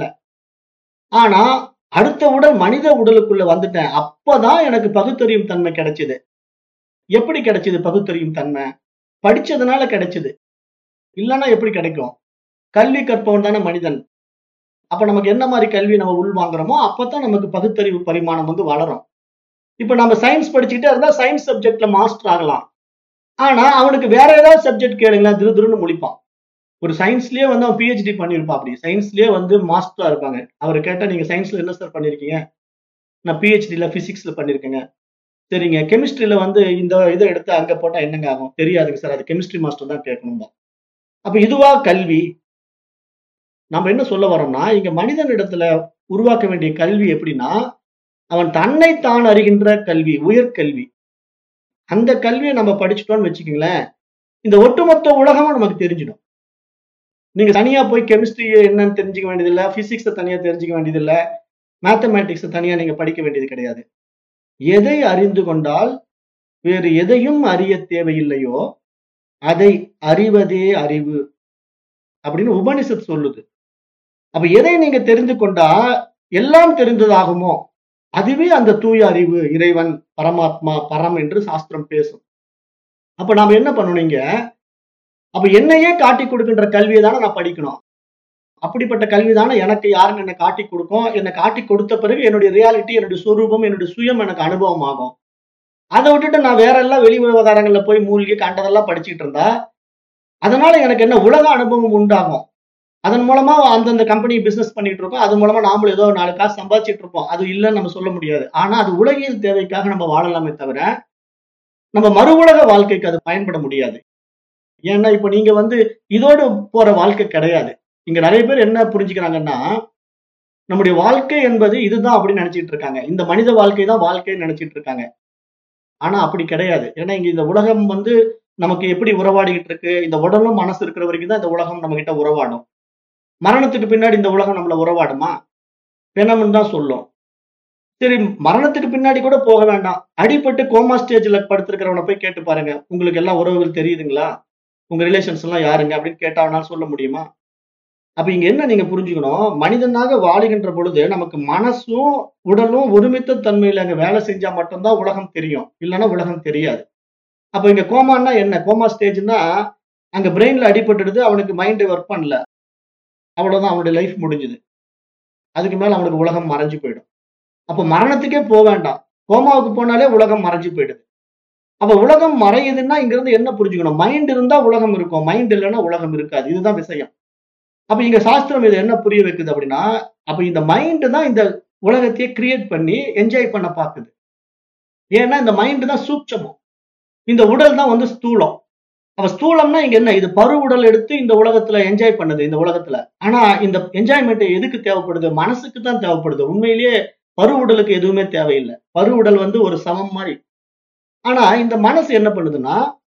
ஆனா அடுத்த உடல் மனித உடலுக்குள்ள வந்துட்டேன் அப்பதான் எனக்கு பகுத்தறியும் தன்மை கிடைச்சது எப்படி கிடைச்சது பகுத்தறியும் தன்மை படிச்சதுனால கிடைச்சது இல்லைன்னா எப்படி கிடைக்கும் கல்வி கற்பவன் தானே மனிதன் அப்ப நமக்கு என்ன மாதிரி கல்வி நம்ம உள்வாங்குறோமோ அப்பதான் நமக்கு பகுத்தறிவு பரிமாணம் வந்து வளரும் இப்ப நம்ம சயின்ஸ் படிச்சுக்கிட்டே இருந்தா சயின்ஸ் சப்ஜெக்ட்ல மாஸ்டர் ஆகலாம் ஆனா அவனுக்கு வேற ஏதாவது சப்ஜெக்ட் கேளுங்களேன் திரு திருன்னு முழிப்பான் ஒரு சயின்ஸ்லயே வந்து அவன் பிஹெச்டி பண்ணிருப்பான் அப்படி சயின்ஸ்லயே வந்து மாஸ்டரா இருப்பாங்க அவர் கேட்டா நீங்க சயின்ஸ்ல என்ன சார் பண்ணிருக்கீங்க நான் பிஹெச்டில பிசிக்ஸ்ல பண்ணிருக்கேங்க சரிங்க கெமிஸ்ட்ரியில வந்து இந்த இதை எடுத்து அங்க போட்டா என்னங்க ஆகும் தெரியாதுங்க சார் அது கெமிஸ்ட்ரி மாஸ்டர் தான் கேட்கணும் அப்ப இதுவா கல்வி நம்ம என்ன சொல்ல வரோம்னா இங்க மனிதனிடத்துல உருவாக்க வேண்டிய கல்வி எப்படின்னா அவன் தன்னை தான் அறிகின்ற கல்வி உயர்கல்வி அந்த கல்வியை நம்ம படிச்சுட்டோம்னு வச்சுக்கோங்களேன் இந்த ஒட்டுமொத்த உலகமும் நமக்கு தெரிஞ்சிடும் நீங்க தனியா போய் கெமிஸ்ட்ரி என்னன்னு தெரிஞ்சுக்க வேண்டியதில்லை பிசிக்ஸை தனியா தெரிஞ்சுக்க வேண்டியதில்லை மேத்தமேட்டிக்ஸை தனியா நீங்க படிக்க வேண்டியது கிடையாது எதை அறிந்து கொண்டால் வேறு எதையும் அறிய தேவையில்லையோ அதை அறிவதே அறிவு அப்படின்னு உபனிஷத் சொல்லுது அப்ப எதை நீங்க தெரிந்து கொண்டா எல்லாம் தெரிந்ததாகுமோ அதுவே அந்த தூய அறிவு இறைவன் பரமாத்மா பரம் என்று சாஸ்திரம் பேசும் அப்ப நாம என்ன பண்ணணுங்க அப்ப என்னையே காட்டி கொடுக்கின்ற கல்வியை தானே நான் படிக்கணும் அப்படிப்பட்ட கல்வி தானே எனக்கு யாருன்னு என்னை காட்டி கொடுக்கும் என்னை காட்டி கொடுத்த பிறகு என்னுடைய ரியாலிட்டி என்னுடைய சுரூபம் என்னுடைய சுயம் எனக்கு அனுபவம் ஆகும் அதை விட்டுட்டு நான் வேற எல்லாம் வெளி விவகாரங்கள்ல போய் மூழ்கி கண்டதெல்லாம் படிச்சுக்கிட்டு இருந்தா அதனால எனக்கு என்ன உலக அனுபவம் உண்டாகும் அதன் மூலமா அந்தந்த கம்பெனி பிசினஸ் பண்ணிட்டு இருக்கோம் அது மூலமா நாமளும் ஏதோ நாலு காசு சம்பாதிச்சிட்டு இருப்போம் அது இல்லைன்னு நம்ம சொல்ல முடியாது ஆனா அது உலகியல் தேவைக்காக நம்ம வாழலாமே தவிர நம்ம மறு உலக வாழ்க்கைக்கு அது பயன்பட முடியாது ஏன்னா இப்ப நீங்க வந்து இதோடு போற வாழ்க்கை கிடையாது இங்க நிறைய பேர் என்ன புரிஞ்சுக்கிறாங்கன்னா நம்முடைய வாழ்க்கை என்பது இதுதான் அப்படின்னு நினைச்சிட்டு இருக்காங்க இந்த மனித வாழ்க்கை தான் வாழ்க்கைன்னு நினைச்சிட்டு இருக்காங்க ஆனா அப்படி கிடையாது ஏன்னா இங்க இந்த உலகம் வந்து நமக்கு எப்படி உறவாடிக்கிட்டு இருக்கு இந்த உடலும் மனசு இருக்கிற வரைக்கும் தான் இந்த உலகம் நம்ம கிட்ட உறவாடும் மரணத்துக்கு பின்னாடி இந்த உலகம் நம்மள உறவாடுமா வேணாம்னு தான் சொல்லும் சரி மரணத்துக்கு பின்னாடி கூட போக வேண்டாம் அடிபட்டு கோமா ஸ்டேஜ்ல படுத்திருக்கிறவனை போய் கேட்டு பாருங்க உங்களுக்கு எல்லாம் உறவுகள் தெரியுதுங்களா உங்க ரிலேஷன்ஸ் எல்லாம் யாருங்க அப்படின்னு கேட்டா அவனால சொல்ல முடியுமா அப்ப இங்க என்ன நீங்க புரிஞ்சுக்கணும் மனிதனாக வாழுகின்ற பொழுது நமக்கு மனசும் உடலும் ஒருமித்த தன்மையில அங்க வேலை செஞ்சா மட்டும்தான் உலகம் தெரியும் இல்லைன்னா உலகம் தெரியாது அப்ப இங்க கோமான்னா என்ன கோமா ஸ்டேஜ்னா அங்க பிரெயின்ல அடிபட்டுடுது அவனுக்கு மைண்ட் ஒர்க் பண்ணல அவ்வளவுதான் அவனுடைய லைஃப் முடிஞ்சுது அதுக்கு மேல அவனுக்கு உலகம் மறைஞ்சு போயிடும் அப்ப மரணத்துக்கே போக வேண்டாம் கோமாவுக்கு போனாலே உலகம் மறைஞ்சு போயிடுது அப்ப உலகம் மறையுதுன்னா இங்க இருந்து என்ன புரிஞ்சுக்கணும் மைண்ட் இருந்தா உலகம் இருக்கும் மைண்ட் இல்லைன்னா உலகம் இருக்காது இதுதான் விஷயம் அப்ப இங்க சாஸ்திரம் இதை என்ன புரிய வைக்குது அப்படின்னா அப்ப இந்த மைண்ட் தான் இந்த உலகத்தையே கிரியேட் பண்ணி என்ஜாய் பண்ண பாக்குது ஏன்னா இந்த மைண்ட் தான் சூட்சமம் இந்த உடல் தான் வந்து ஸ்தூலம் அப்ப ஸ்தூலம்னா இங்க என்ன இது பரு உடல் எடுத்து இந்த உலகத்துல என்ஜாய் பண்ணுது இந்த உலகத்துல ஆனா இந்த என்ஜாய்மெண்ட் எதுக்கு தேவைப்படுது மனசுக்கு தான் தேவைப்படுது உண்மையிலேயே பரு உடலுக்கு எதுவுமே தேவையில்லை பரு உடல் வந்து ஒரு சமம் மாதிரி ஆனா இந்த மனசு என்ன பண்ணுதுன்னா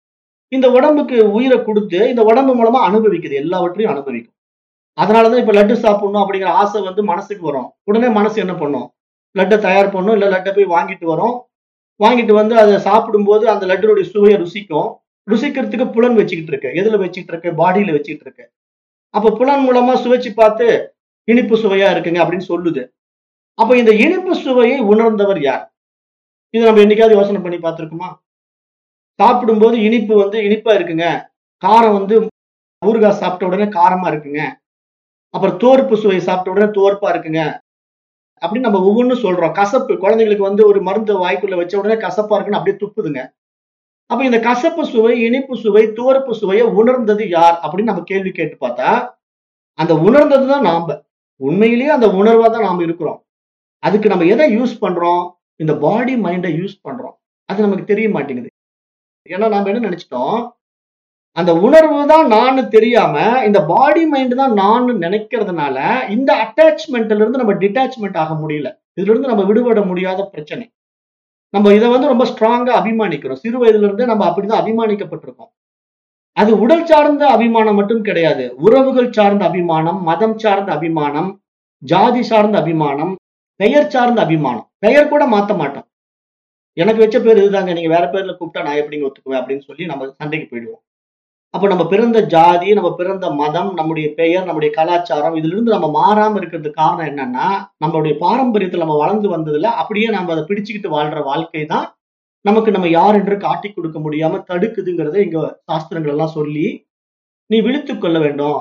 இந்த உடம்புக்கு உயிரை கொடுத்து இந்த உடம்பு மூலமா அனுபவிக்குது எல்லாவற்றையும் அனுபவிக்கும் அதனாலதான் இப்ப லட்டு சாப்பிடணும் அப்படிங்கிற ஆசை வந்து மனசுக்கு வரும் உடனே மனசு என்ன பண்ணும் லட்டை தயார் பண்ணும் இல்ல லட்டை போய் வாங்கிட்டு வரும் வாங்கிட்டு வந்து அதை சாப்பிடும்போது அந்த லட்டுடைய சுவையை ருசிக்கும் ருசிக்கிறதுக்கு புலன் வச்சுக்கிட்டு இருக்கு எதுல வச்சுக்கிட்டு இருக்கு பாடியில வச்சுக்கிட்டு இருக்கு அப்ப புலன் மூலமா சுவைச்சு பார்த்து இனிப்பு சுவையா இருக்குங்க அப்படின்னு சொல்லுது அப்ப இந்த இனிப்பு சுவையை உணர்ந்தவர் யார் இது நம்ம என்னைக்காவது யோசனை பண்ணி பார்த்திருக்குமா சாப்பிடும்போது இனிப்பு வந்து இனிப்பா இருக்குங்க காரம் வந்து ஊறுகாய் சாப்பிட்ட உடனே காரமா இருக்குங்க அப்புறம் தோர்ப்பு சுவை சாப்பிட்ட உடனே தோர்ப்பா இருக்குங்க அப்படின்னு நம்ம ஒவ்வொன்றும் சொல்றோம் கசப்பு குழந்தைங்களுக்கு வந்து ஒரு மருந்து வாய்க்குள்ள வச்ச உடனே கசப்பா இருக்குன்னு அப்படியே துப்புதுங்க அப்ப இந்த கசப்பு சுவை இனிப்பு சுவை துவர்ப்பு சுவையை உணர்ந்தது யார் அப்படின்னு நம்ம கேள்வி கேட்டு பார்த்தா அந்த உணர்ந்தது தான் நாம உண்மையிலேயே அந்த உணர்வா தான் நாம இருக்கிறோம் அதுக்கு நம்ம எதை யூஸ் பண்றோம் இந்த பாடி மைண்டை யூஸ் பண்றோம் அது நமக்கு தெரிய மாட்டேங்குது ஏன்னா நாம என்ன நினைச்சிட்டோம் அந்த உணர்வு தான் நான் தெரியாம இந்த பாடி மைண்ட் தான் நான் நினைக்கிறதுனால இந்த அட்டாச்மெண்ட்ல இருந்து நம்ம டிட்டாச்மெண்ட் ஆக முடியல இதுல இருந்து நம்ம விடுபட முடியாத பிரச்சனை நம்ம இதை வந்து ரொம்ப ஸ்ட்ராங்கா அபிமானிக்கிறோம் சிறு வயதுல இருந்தே நம்ம அப்படிதான் அபிமானிக்கப்பட்டிருக்கோம் அது உடல் சார்ந்த அபிமானம் மட்டும் கிடையாது உறவுகள் சார்ந்த அபிமானம் மதம் சார்ந்த அபிமானம் ஜாதி சார்ந்த அபிமானம் பெயர் சார்ந்த அபிமானம் பெயர் கூட மாத்த மாட்டோம் எனக்கு வச்ச பேர் இதுதாங்க நீங்க வேற பேர்ல கூப்பிட்டா நான் எப்படிங்க ஒத்துக்குவேன் அப்படின்னு சொல்லி நம்ம சண்டைக்கு போயிடுவோம் அப்ப நம்ம பிறந்த ஜாதி நம்ம பிறந்த மதம் நம்முடைய பெயர் நம்முடைய கலாச்சாரம் இதுல இருந்து நம்ம மாறாம இருக்கிறதுக்கு காரணம் என்னன்னா நம்மளுடைய பாரம்பரியத்துல நம்ம வளர்ந்து வந்ததுல அப்படியே நம்ம அதை பிடிச்சுக்கிட்டு வாழ்ற வாழ்க்கை தான் நமக்கு நம்ம யார் என்று காட்டி கொடுக்க முடியாம தடுக்குதுங்கிறத இங்க சாஸ்திரங்கள் எல்லாம் சொல்லி நீ விழித்துக் கொள்ள வேண்டும்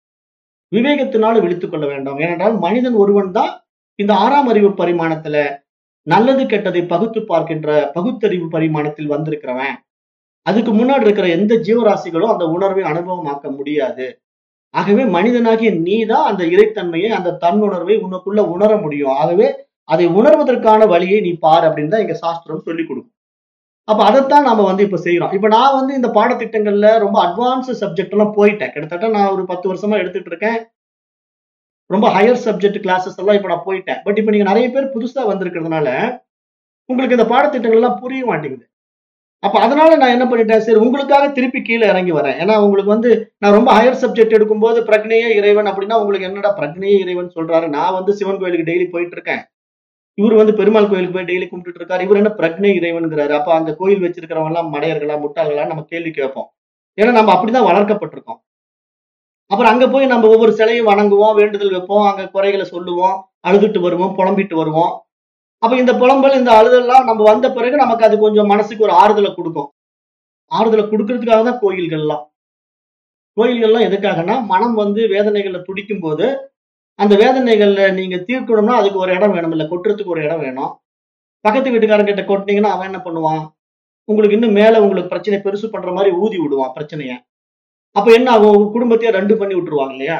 விவேகத்தினால விழித்துக் கொள்ள வேண்டும் ஏனென்றால் மனிதன் ஒருவன் தான் இந்த ஆறாம் அறிவு பரிமாணத்துல நல்லது கெட்டதை பகுத்து பார்க்கின்ற பகுத்தறிவு பரிமாணத்தில் வந்திருக்கிறவன் அதுக்கு முன்னாடி இருக்கிற எந்த ஜீவராசிகளும் அந்த உணர்வை அனுபவமாக்க முடியாது ஆகவே மனிதனாகிய நீ தான் அந்த இறைத்தன்மையை அந்த தன்னுணர்வை உனக்குள்ள உணர முடியும் ஆகவே அதை உணர்வதற்கான வழியை நீ பார் அப்படின்னு தான் எங்க சாஸ்திரம் சொல்லி கொடுக்கும் அப்ப அதைத்தான் நாம வந்து இப்ப செய்யறோம் இப்ப நான் வந்து இந்த பாடத்திட்டங்கள்ல ரொம்ப அட்வான்ஸ் சப்ஜெக்ட் எல்லாம் போயிட்டேன் கிட்டத்தட்ட நான் ஒரு பத்து வருஷமா எடுத்துட்டு இருக்கேன் ரொம்ப ஹையர் சப்ஜெக்ட் கிளாஸஸ் எல்லாம் இப்ப நான் போயிட்டேன் பட் இப்ப நீங்க நிறைய பேர் புதுசா வந்திருக்கிறதுனால உங்களுக்கு இந்த பாடத்திட்டங்கள் எல்லாம் புரிய மாட்டேங்குது அப்ப அதனால நான் என்ன பண்ணிட்டேன் சரி உங்களுக்காக திருப்பி கீழே இறங்கி வரேன் ஏன்னா உங்களுக்கு வந்து நான் ரொம்ப ஹையர் சப்ஜெக்ட் எடுக்கும்போது பிரக்னையே இறைவன் அப்படின்னா உங்களுக்கு என்னடா பிரக்னையே இறைவன் சொல்றாரு நான் வந்து சிவன் கோயிலுக்கு டெய்லி போயிட்டு இருக்கேன் இவர் வந்து பெருமாள் கோயிலுக்கு போய் டெய்லி கும்பிட்டுட்டு இருக்காரு இவர் என்ன பிரக்னை இறைவன்கிறாரு அப்ப அந்த கோயில் வச்சிருக்கிறவங்க எல்லாம் மடையர்களா முட்டாள்களா நம்ம கேள்வி கேட்போம் ஏன்னா நம்ம அப்படிதான் வளர்க்கப்பட்டிருக்கோம் அப்புறம் அங்க போய் நம்ம ஒவ்வொரு சிலையும் வணங்குவோம் வேண்டுதல் வைப்போம் அங்க குறைகளை சொல்லுவோம் அழுதுட்டு வருவோம் புலம்பிட்டு வருவோம் அப்ப இந்த புலம்பல் இந்த அழுதெல்லாம் நம்ம வந்த பிறகு நமக்கு அது கொஞ்சம் மனசுக்கு ஒரு ஆறுதலை கொடுக்கும் ஆறுதலை கொடுக்கறதுக்காக தான் கோயில்கள்லாம் கோயில்கள்லாம் எதுக்காகனா மனம் வந்து வேதனைகள்ல துடிக்கும் போது அந்த வேதனைகள்ல நீங்க தீர்க்கணும்னா அதுக்கு ஒரு இடம் வேணும் இல்ல கொட்டுறதுக்கு ஒரு இடம் வேணும் பக்கத்து வீட்டுக்காரன் கிட்ட கொட்டினீங்கன்னா அவன் என்ன பண்ணுவான் உங்களுக்கு இன்னும் மேல உங்களுக்கு பிரச்சனை பெருசு பண்ற மாதிரி ஊதி விடுவான் பிரச்சனைய அப்ப என்ன ஆகும் உங்க குடும்பத்தையே ரெண்டு பண்ணி விட்டுருவாங்க இல்லையா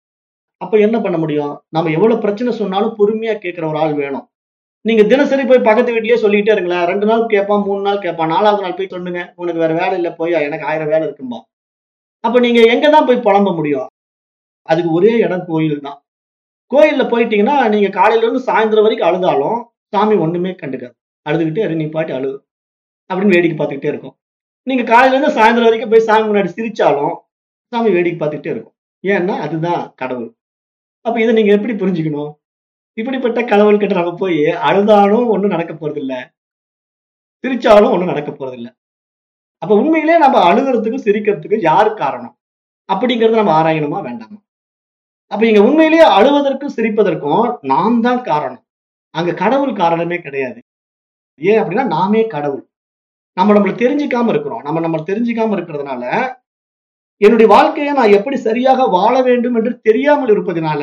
அப்ப என்ன பண்ண முடியும் நம்ம எவ்வளவு பிரச்சனை சொன்னாலும் பொறுமையா கேட்கிற ஒரு ஆள் வேணும் நீங்க தினசரி போய் பக்கத்து வீட்லயே சொல்லிட்டே இருங்களேன் ரெண்டு நாள் கேட்பான் மூணு நாள் கேட்பான் நாலாவது நாள் போய் சொல்லுங்க உனக்கு வேற வேலை இல்ல போய் எனக்கு ஆயிரம் வேலை இருக்கும்பா அப்ப நீங்க எங்க தான் போய் புலம்ப முடியும் அதுக்கு ஒரே இடம் கோயில் தான் கோயில்ல போயிட்டீங்கன்னா நீங்க காலையில இருந்து சாயந்தரம் வரைக்கும் அழுதாலும் சாமி ஒண்ணுமே கண்டுக்காது அழுதுகிட்டே இரு நீ பாட்டு அழு அப்படின்னு வேடிக்கை பார்த்துக்கிட்டே இருக்கும் நீங்க காலையில இருந்து சாயந்தரம் வரைக்கும் போய் சாமி முன்னாடி சிரிச்சாலும் சாமி வேடிக்கை பார்த்துக்கிட்டே இருக்கும் ஏன்னா அதுதான் கடவுள் அப்ப இதை நீங்க எப்படி புரிஞ்சுக்கணும் இப்படிப்பட்ட கடவுள் கிட்ட நம்ம போய் அழுதாலும் ஒண்ணும் நடக்க போறது இல்ல சிரிச்சாலும் ஒண்ணும் நடக்க போறது இல்ல அப்ப உண்மையிலே நம்ம அழுகிறதுக்கும் சிரிக்கிறதுக்கும் யார் காரணம் அப்படிங்கறத நம்ம ஆராயணுமா வேண்டாமா அப்ப இங்க உண்மையிலேயே அழுவதற்கும் சிரிப்பதற்கும் நாம் தான் காரணம் அங்க கடவுள் காரணமே கிடையாது ஏன் அப்படின்னா நாமே கடவுள் நம்ம நம்மள தெரிஞ்சுக்காம இருக்கிறோம் நம்ம நம்ம தெரிஞ்சுக்காம இருக்கிறதுனால என்னுடைய வாழ்க்கையை நான் எப்படி சரியாக வாழ வேண்டும் என்று தெரியாமல் இருப்பதனால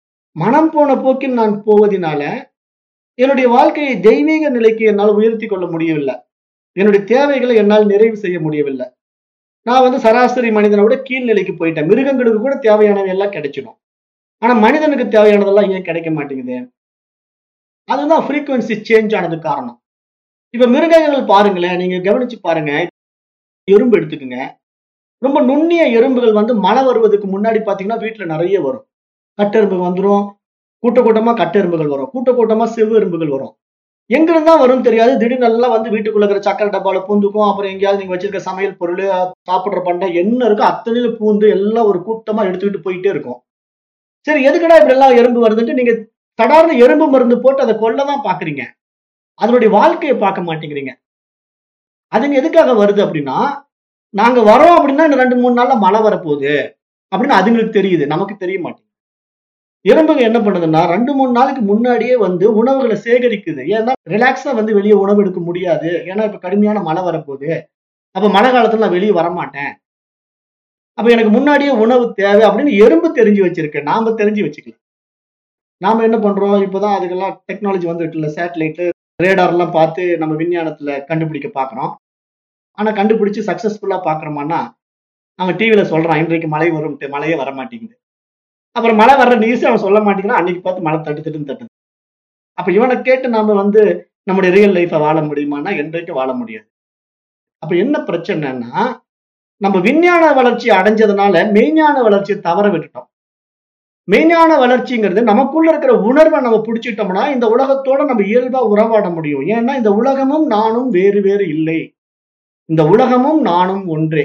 மனம் போன போக்கில் நான் போவதினால என்னுடைய வாழ்க்கையை தெய்வீக நிலைக்கு என்னால் உயர்த்தி கொள்ள முடியவில்லை என்னுடைய தேவைகளை என்னால் நிறைவு செய்ய முடியவில்லை நான் வந்து சராசரி மனிதனை விட கீழ்நிலைக்கு போயிட்டேன் மிருகங்களுக்கு கூட தேவையானவை எல்லாம் கிடைச்சிடும் ஆனா மனிதனுக்கு தேவையானதெல்லாம் ஏன் கிடைக்க மாட்டேங்குது அதுதான் ஃப்ரீக்குவன்சி சேஞ்ச் ஆனது காரணம் இப்ப மிருகங்கள் பாருங்களேன் நீங்க கவனிச்சு பாருங்க எறும்பு எடுத்துக்குங்க ரொம்ப நுண்ணிய எறும்புகள் வந்து மழை வருவதுக்கு முன்னாடி பாத்தீங்கன்னா வீட்டுல நிறைய வரும் கட்டெரும்பு வந்துரும் கூட்ட கூட்டமா கட்டெரும்புகள் வரும் கூட்ட கூட்டமா செவ்வு எறும்புகள் வரும் எங்க இருந்தா வரும் தெரியாது திடீர்னு எல்லாம் வந்து வீட்டுக்குள்ள இருக்கிற சக்கரை டப்பால பூந்துக்கும் அப்புறம் எங்கேயாவது நீங்க வச்சிருக்க சமையல் பொருள் சாப்பிடுற பண்டம் என்ன இருக்கோ அத்தனையில பூந்து எல்லாம் ஒரு கூட்டமா எடுத்துக்கிட்டு போயிட்டே இருக்கும் சரி எதுக்குடா இப்படி எல்லாம் எறும்பு வருதுன்ட்டு நீங்க தடார்னு எறும்பு மருந்து போட்டு அதை கொல்லதான் பாக்குறீங்க அதனுடைய வாழ்க்கையை பார்க்க மாட்டேங்கிறீங்க அதுங்க எதுக்காக வருது அப்படின்னா நாங்க வரோம் அப்படின்னா இன்னும் ரெண்டு மூணு நாள்ல மழை வரப்போகுது அப்படின்னு அதுங்களுக்கு தெரியுது நமக்கு தெரிய மாட்டேங்குது எறும்புங்க என்ன பண்ணுதுன்னா ரெண்டு மூணு நாளுக்கு முன்னாடியே வந்து உணவுகளை சேகரிக்குது ஏன்னா ரிலாக்ஸா வந்து வெளியே உணவு எடுக்க முடியாது ஏன்னா இப்ப கடுமையான மழை வரப்போகுது அப்ப மழை காலத்துல நான் வெளியே வரமாட்டேன் அப்ப எனக்கு முன்னாடியே உணவு தேவை அப்படின்னு எறும்பு தெரிஞ்சு வச்சிருக்கு நாம தெரிஞ்சு வச்சுக்கல நாம என்ன பண்றோம் இப்பதான் அதுக்கெல்லாம் டெக்னாலஜி வந்துட்டு இல்ல சேட்டலைட் ரேடார் எல்லாம் பார்த்து நம்ம விஞ்ஞானத்துல கண்டுபிடிக்க பாக்குறோம் ஆனா கண்டுபிடிச்சு சக்சஸ்ஃபுல்லா பாக்குறோமான்னா அவன் டிவில சொல்றான் இன்றைக்கு மழை வரும் மழையே வர மாட்டேங்குது அப்புறம் மழை வர்ற நியூஸ் அவன் சொல்ல மாட்டேங்கிறான் அன்னைக்கு பார்த்து மழை தட்டு தட்டுன்னு தட்டுது அப்ப இவனை கேட்டு நாம வந்து நம்முடைய ரியல் லைஃபை வாழ முடியுமான்னா என்றைக்கும் வாழ முடியாது அப்ப என்ன பிரச்சனைன்னா நம்ம விஞ்ஞான வளர்ச்சி அடைஞ்சதுனால மெய்ஞான வளர்ச்சியை தவற விட்டுட்டோம் மெய்ஞான வளர்ச்சிங்கிறது நமக்குள்ள இருக்கிற உணர்வை நம்ம பிடிச்சிட்டோம்னா இந்த உலகத்தோட நம்ம இயல்பா உறவாட முடியும் ஏன்னா இந்த உலகமும் நானும் வேறு வேறு இல்லை இந்த உலகமும் நானும் ஒன்றே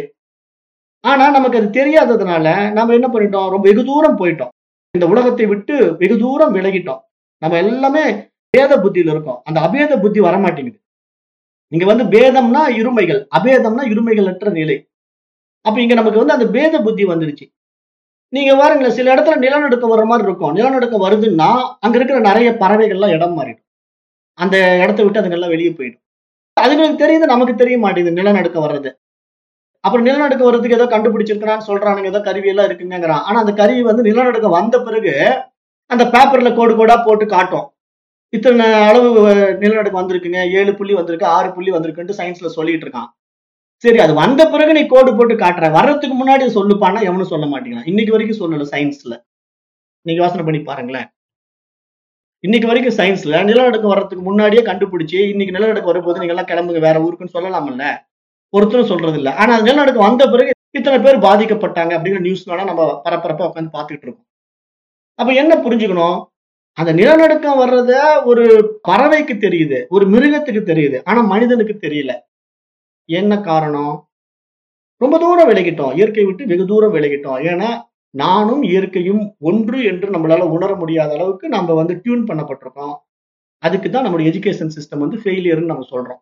ஆனா நமக்கு அது தெரியாததுனால நம்ம என்ன பண்ணிட்டோம் ரொம்ப வெகு தூரம் போயிட்டோம் இந்த உலகத்தை விட்டு வெகு தூரம் விலகிட்டோம் நம்ம எல்லாமே பேத புத்தியில இருக்கோம் அந்த அபேத புத்தி வரமாட்டேங்குது இங்க வந்து பேதம்னா இருமைகள் அபேதம்னா இருமைகள் அற்ற நிலை அப்ப இங்க நமக்கு வந்து அந்த பேத புத்தி வந்துருச்சு நீங்க பாருங்களேன் சில இடத்துல நிலநடுக்கம் வர்ற மாதிரி இருக்கும் நிலநடுக்கம் வருதுன்னா அங்க இருக்கிற நிறைய பறவைகள்லாம் இடம் மாறிடும் அந்த இடத்த விட்டு அதுங்கெல்லாம் வெளியே போயிடும் அதுங்களுக்கு தெரியுது நமக்கு தெரிய மாட்டேங்குது நிலநடுக்கம் வர்றது அப்புறம் நிலநடுக்கம் வர்றதுக்கு ஏதோ கண்டுபிடிச்சிருக்கிறான்னு சொல்றானுங்க ஏதோ கருவி எல்லாம் இருக்குங்கிறான் ஆனா அந்த கருவி வந்து நிலநடுக்கம் வந்த பிறகு அந்த பேப்பர்ல கோடு கோடா போட்டு காட்டும் இத்தனை அளவு நிலநடுக்கம் வந்திருக்குங்க ஏழு புள்ளி வந்திருக்கு ஆறு புள்ளி வந்திருக்குன்ட்டு சயின்ஸ்ல சொல்லிட்டு இருக்கான் சரி அது வந்த பிறகு நீ கோடு போட்டு காட்டுற வர்றதுக்கு முன்னாடி சொல்லுப்பான்னா எவனும் சொல்ல மாட்டேங்கிறான் இன்னைக்கு வரைக்கும் சொல்லல சயின்ஸ்ல நீங்க யோசனை பண்ணி பாருங்களேன் இன்னைக்கு வரைக்கும் சயின்ஸ்ல நிலநடுக்கம் வர்றதுக்கு முன்னாடியே கண்டுபிடிச்சு இன்னைக்கு நிலநடுக்கம் வரும்போது நீங்க எல்லாம் கிளம்புங்க வேற ஊருக்குன்னு சொல்லலாம்ல ஒருத்தரும் சொல்றது இல்ல ஆனா அது நிலநடுக்கம் வந்த பிறகு இத்தனை பேர் பாதிக்கப்பட்டாங்க அப்படிங்கிற நியூஸ் வேணா நம்ம பரபரப்பா உட்காந்து பார்த்துட்டு இருக்கோம் அப்ப என்ன புரிஞ்சுக்கணும் அந்த நிலநடுக்கம் வர்றத ஒரு பறவைக்கு தெரியுது ஒரு மிருகத்துக்கு தெரியுது ஆனா மனிதனுக்கு தெரியல என்ன காரணம் ரொம்ப தூரம் விலகிட்டோம் இயற்கை விட்டு வெகு தூரம் விலகிட்டோம் ஏன்னா நானும் இயற்கையும் ஒன்று என்று நம்மளால உணர முடியாத அளவுக்கு நம்ம வந்து டியூன் பண்ணப்பட்டிருக்கோம் அதுக்கு தான் நம்மளுடைய எஜுகேஷன் சிஸ்டம் வந்து ஃபெயிலியர்னு நம்ம சொல்றோம்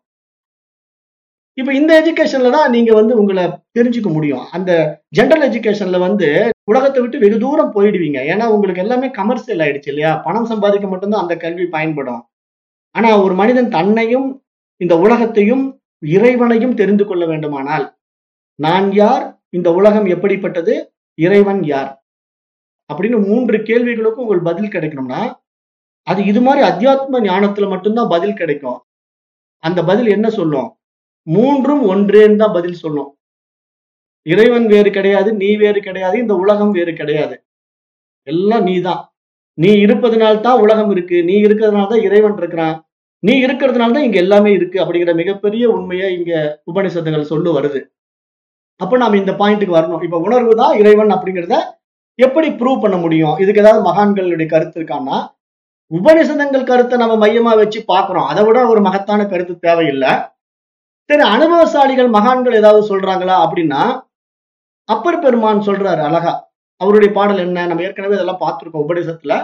இப்ப இந்த எஜுகேஷன்ல தான் நீங்க வந்து உங்களை தெரிஞ்சுக்க முடியும் அந்த ஜென்ரல் எஜுகேஷன்ல வந்து உலகத்தை விட்டு வெகு தூரம் போயிடுவீங்க ஏன்னா உங்களுக்கு எல்லாமே கமர்ஷியல் ஆயிடுச்சு இல்லையா பணம் சம்பாதிக்க மட்டும்தான் அந்த கல்வி பயன்படும் ஆனா ஒரு மனிதன் தன்னையும் இந்த உலகத்தையும் இறைவனையும் தெரிந்து கொள்ள வேண்டுமானால் நான் யார் இந்த உலகம் எப்படிப்பட்டது இறைவன் யார் அப்படின்னு மூன்று கேள்விகளுக்கும் உங்களுக்கு பதில் கிடைக்கணும்னா அது இது மாதிரி அத்தியாத்ம ஞானத்துல மட்டும்தான் பதில் கிடைக்கும் அந்த பதில் என்ன சொல்லும் மூன்றும் ஒன்றேன்னு தான் பதில் சொல்லும் இறைவன் வேறு கிடையாது நீ வேறு கிடையாது இந்த உலகம் வேறு கிடையாது எல்லாம் நீ தான் நீ இருப்பதனால தான் உலகம் இருக்கு நீ இருக்கிறதுனால தான் இறைவன் இருக்கிறான் நீ இருக்கிறதுனால தான் இங்க எல்லாமே இருக்கு அப்படிங்கிற மிகப்பெரிய உண்மையை இங்க உபனிஷத்துகள் சொல்லு வருது அப்ப நாம இந்த பாயிண்ட்டுக்கு வரணும் இப்ப உணர்வு தான் இறைவன் அப்படிங்கிறத எப்படி ப்ரூவ் பண்ண முடியும் இதுக்கு ஏதாவது மகான்களுடைய கருத்து இருக்கான்னா உபனிஷதங்கள் கருத்தை நம்ம மையமா வச்சு பாக்குறோம் அதை விட ஒரு மகத்தான கருத்து தேவையில்லை சரி அனுபவசாலிகள் மகான்கள் ஏதாவது சொல்றாங்களா அப்படின்னா அப்பர் பெருமான் சொல்றாரு அழகா அவருடைய பாடல் என்ன நம்ம ஏற்கனவே இதெல்லாம் பார்த்திருக்கோம் உபநிஷத்துல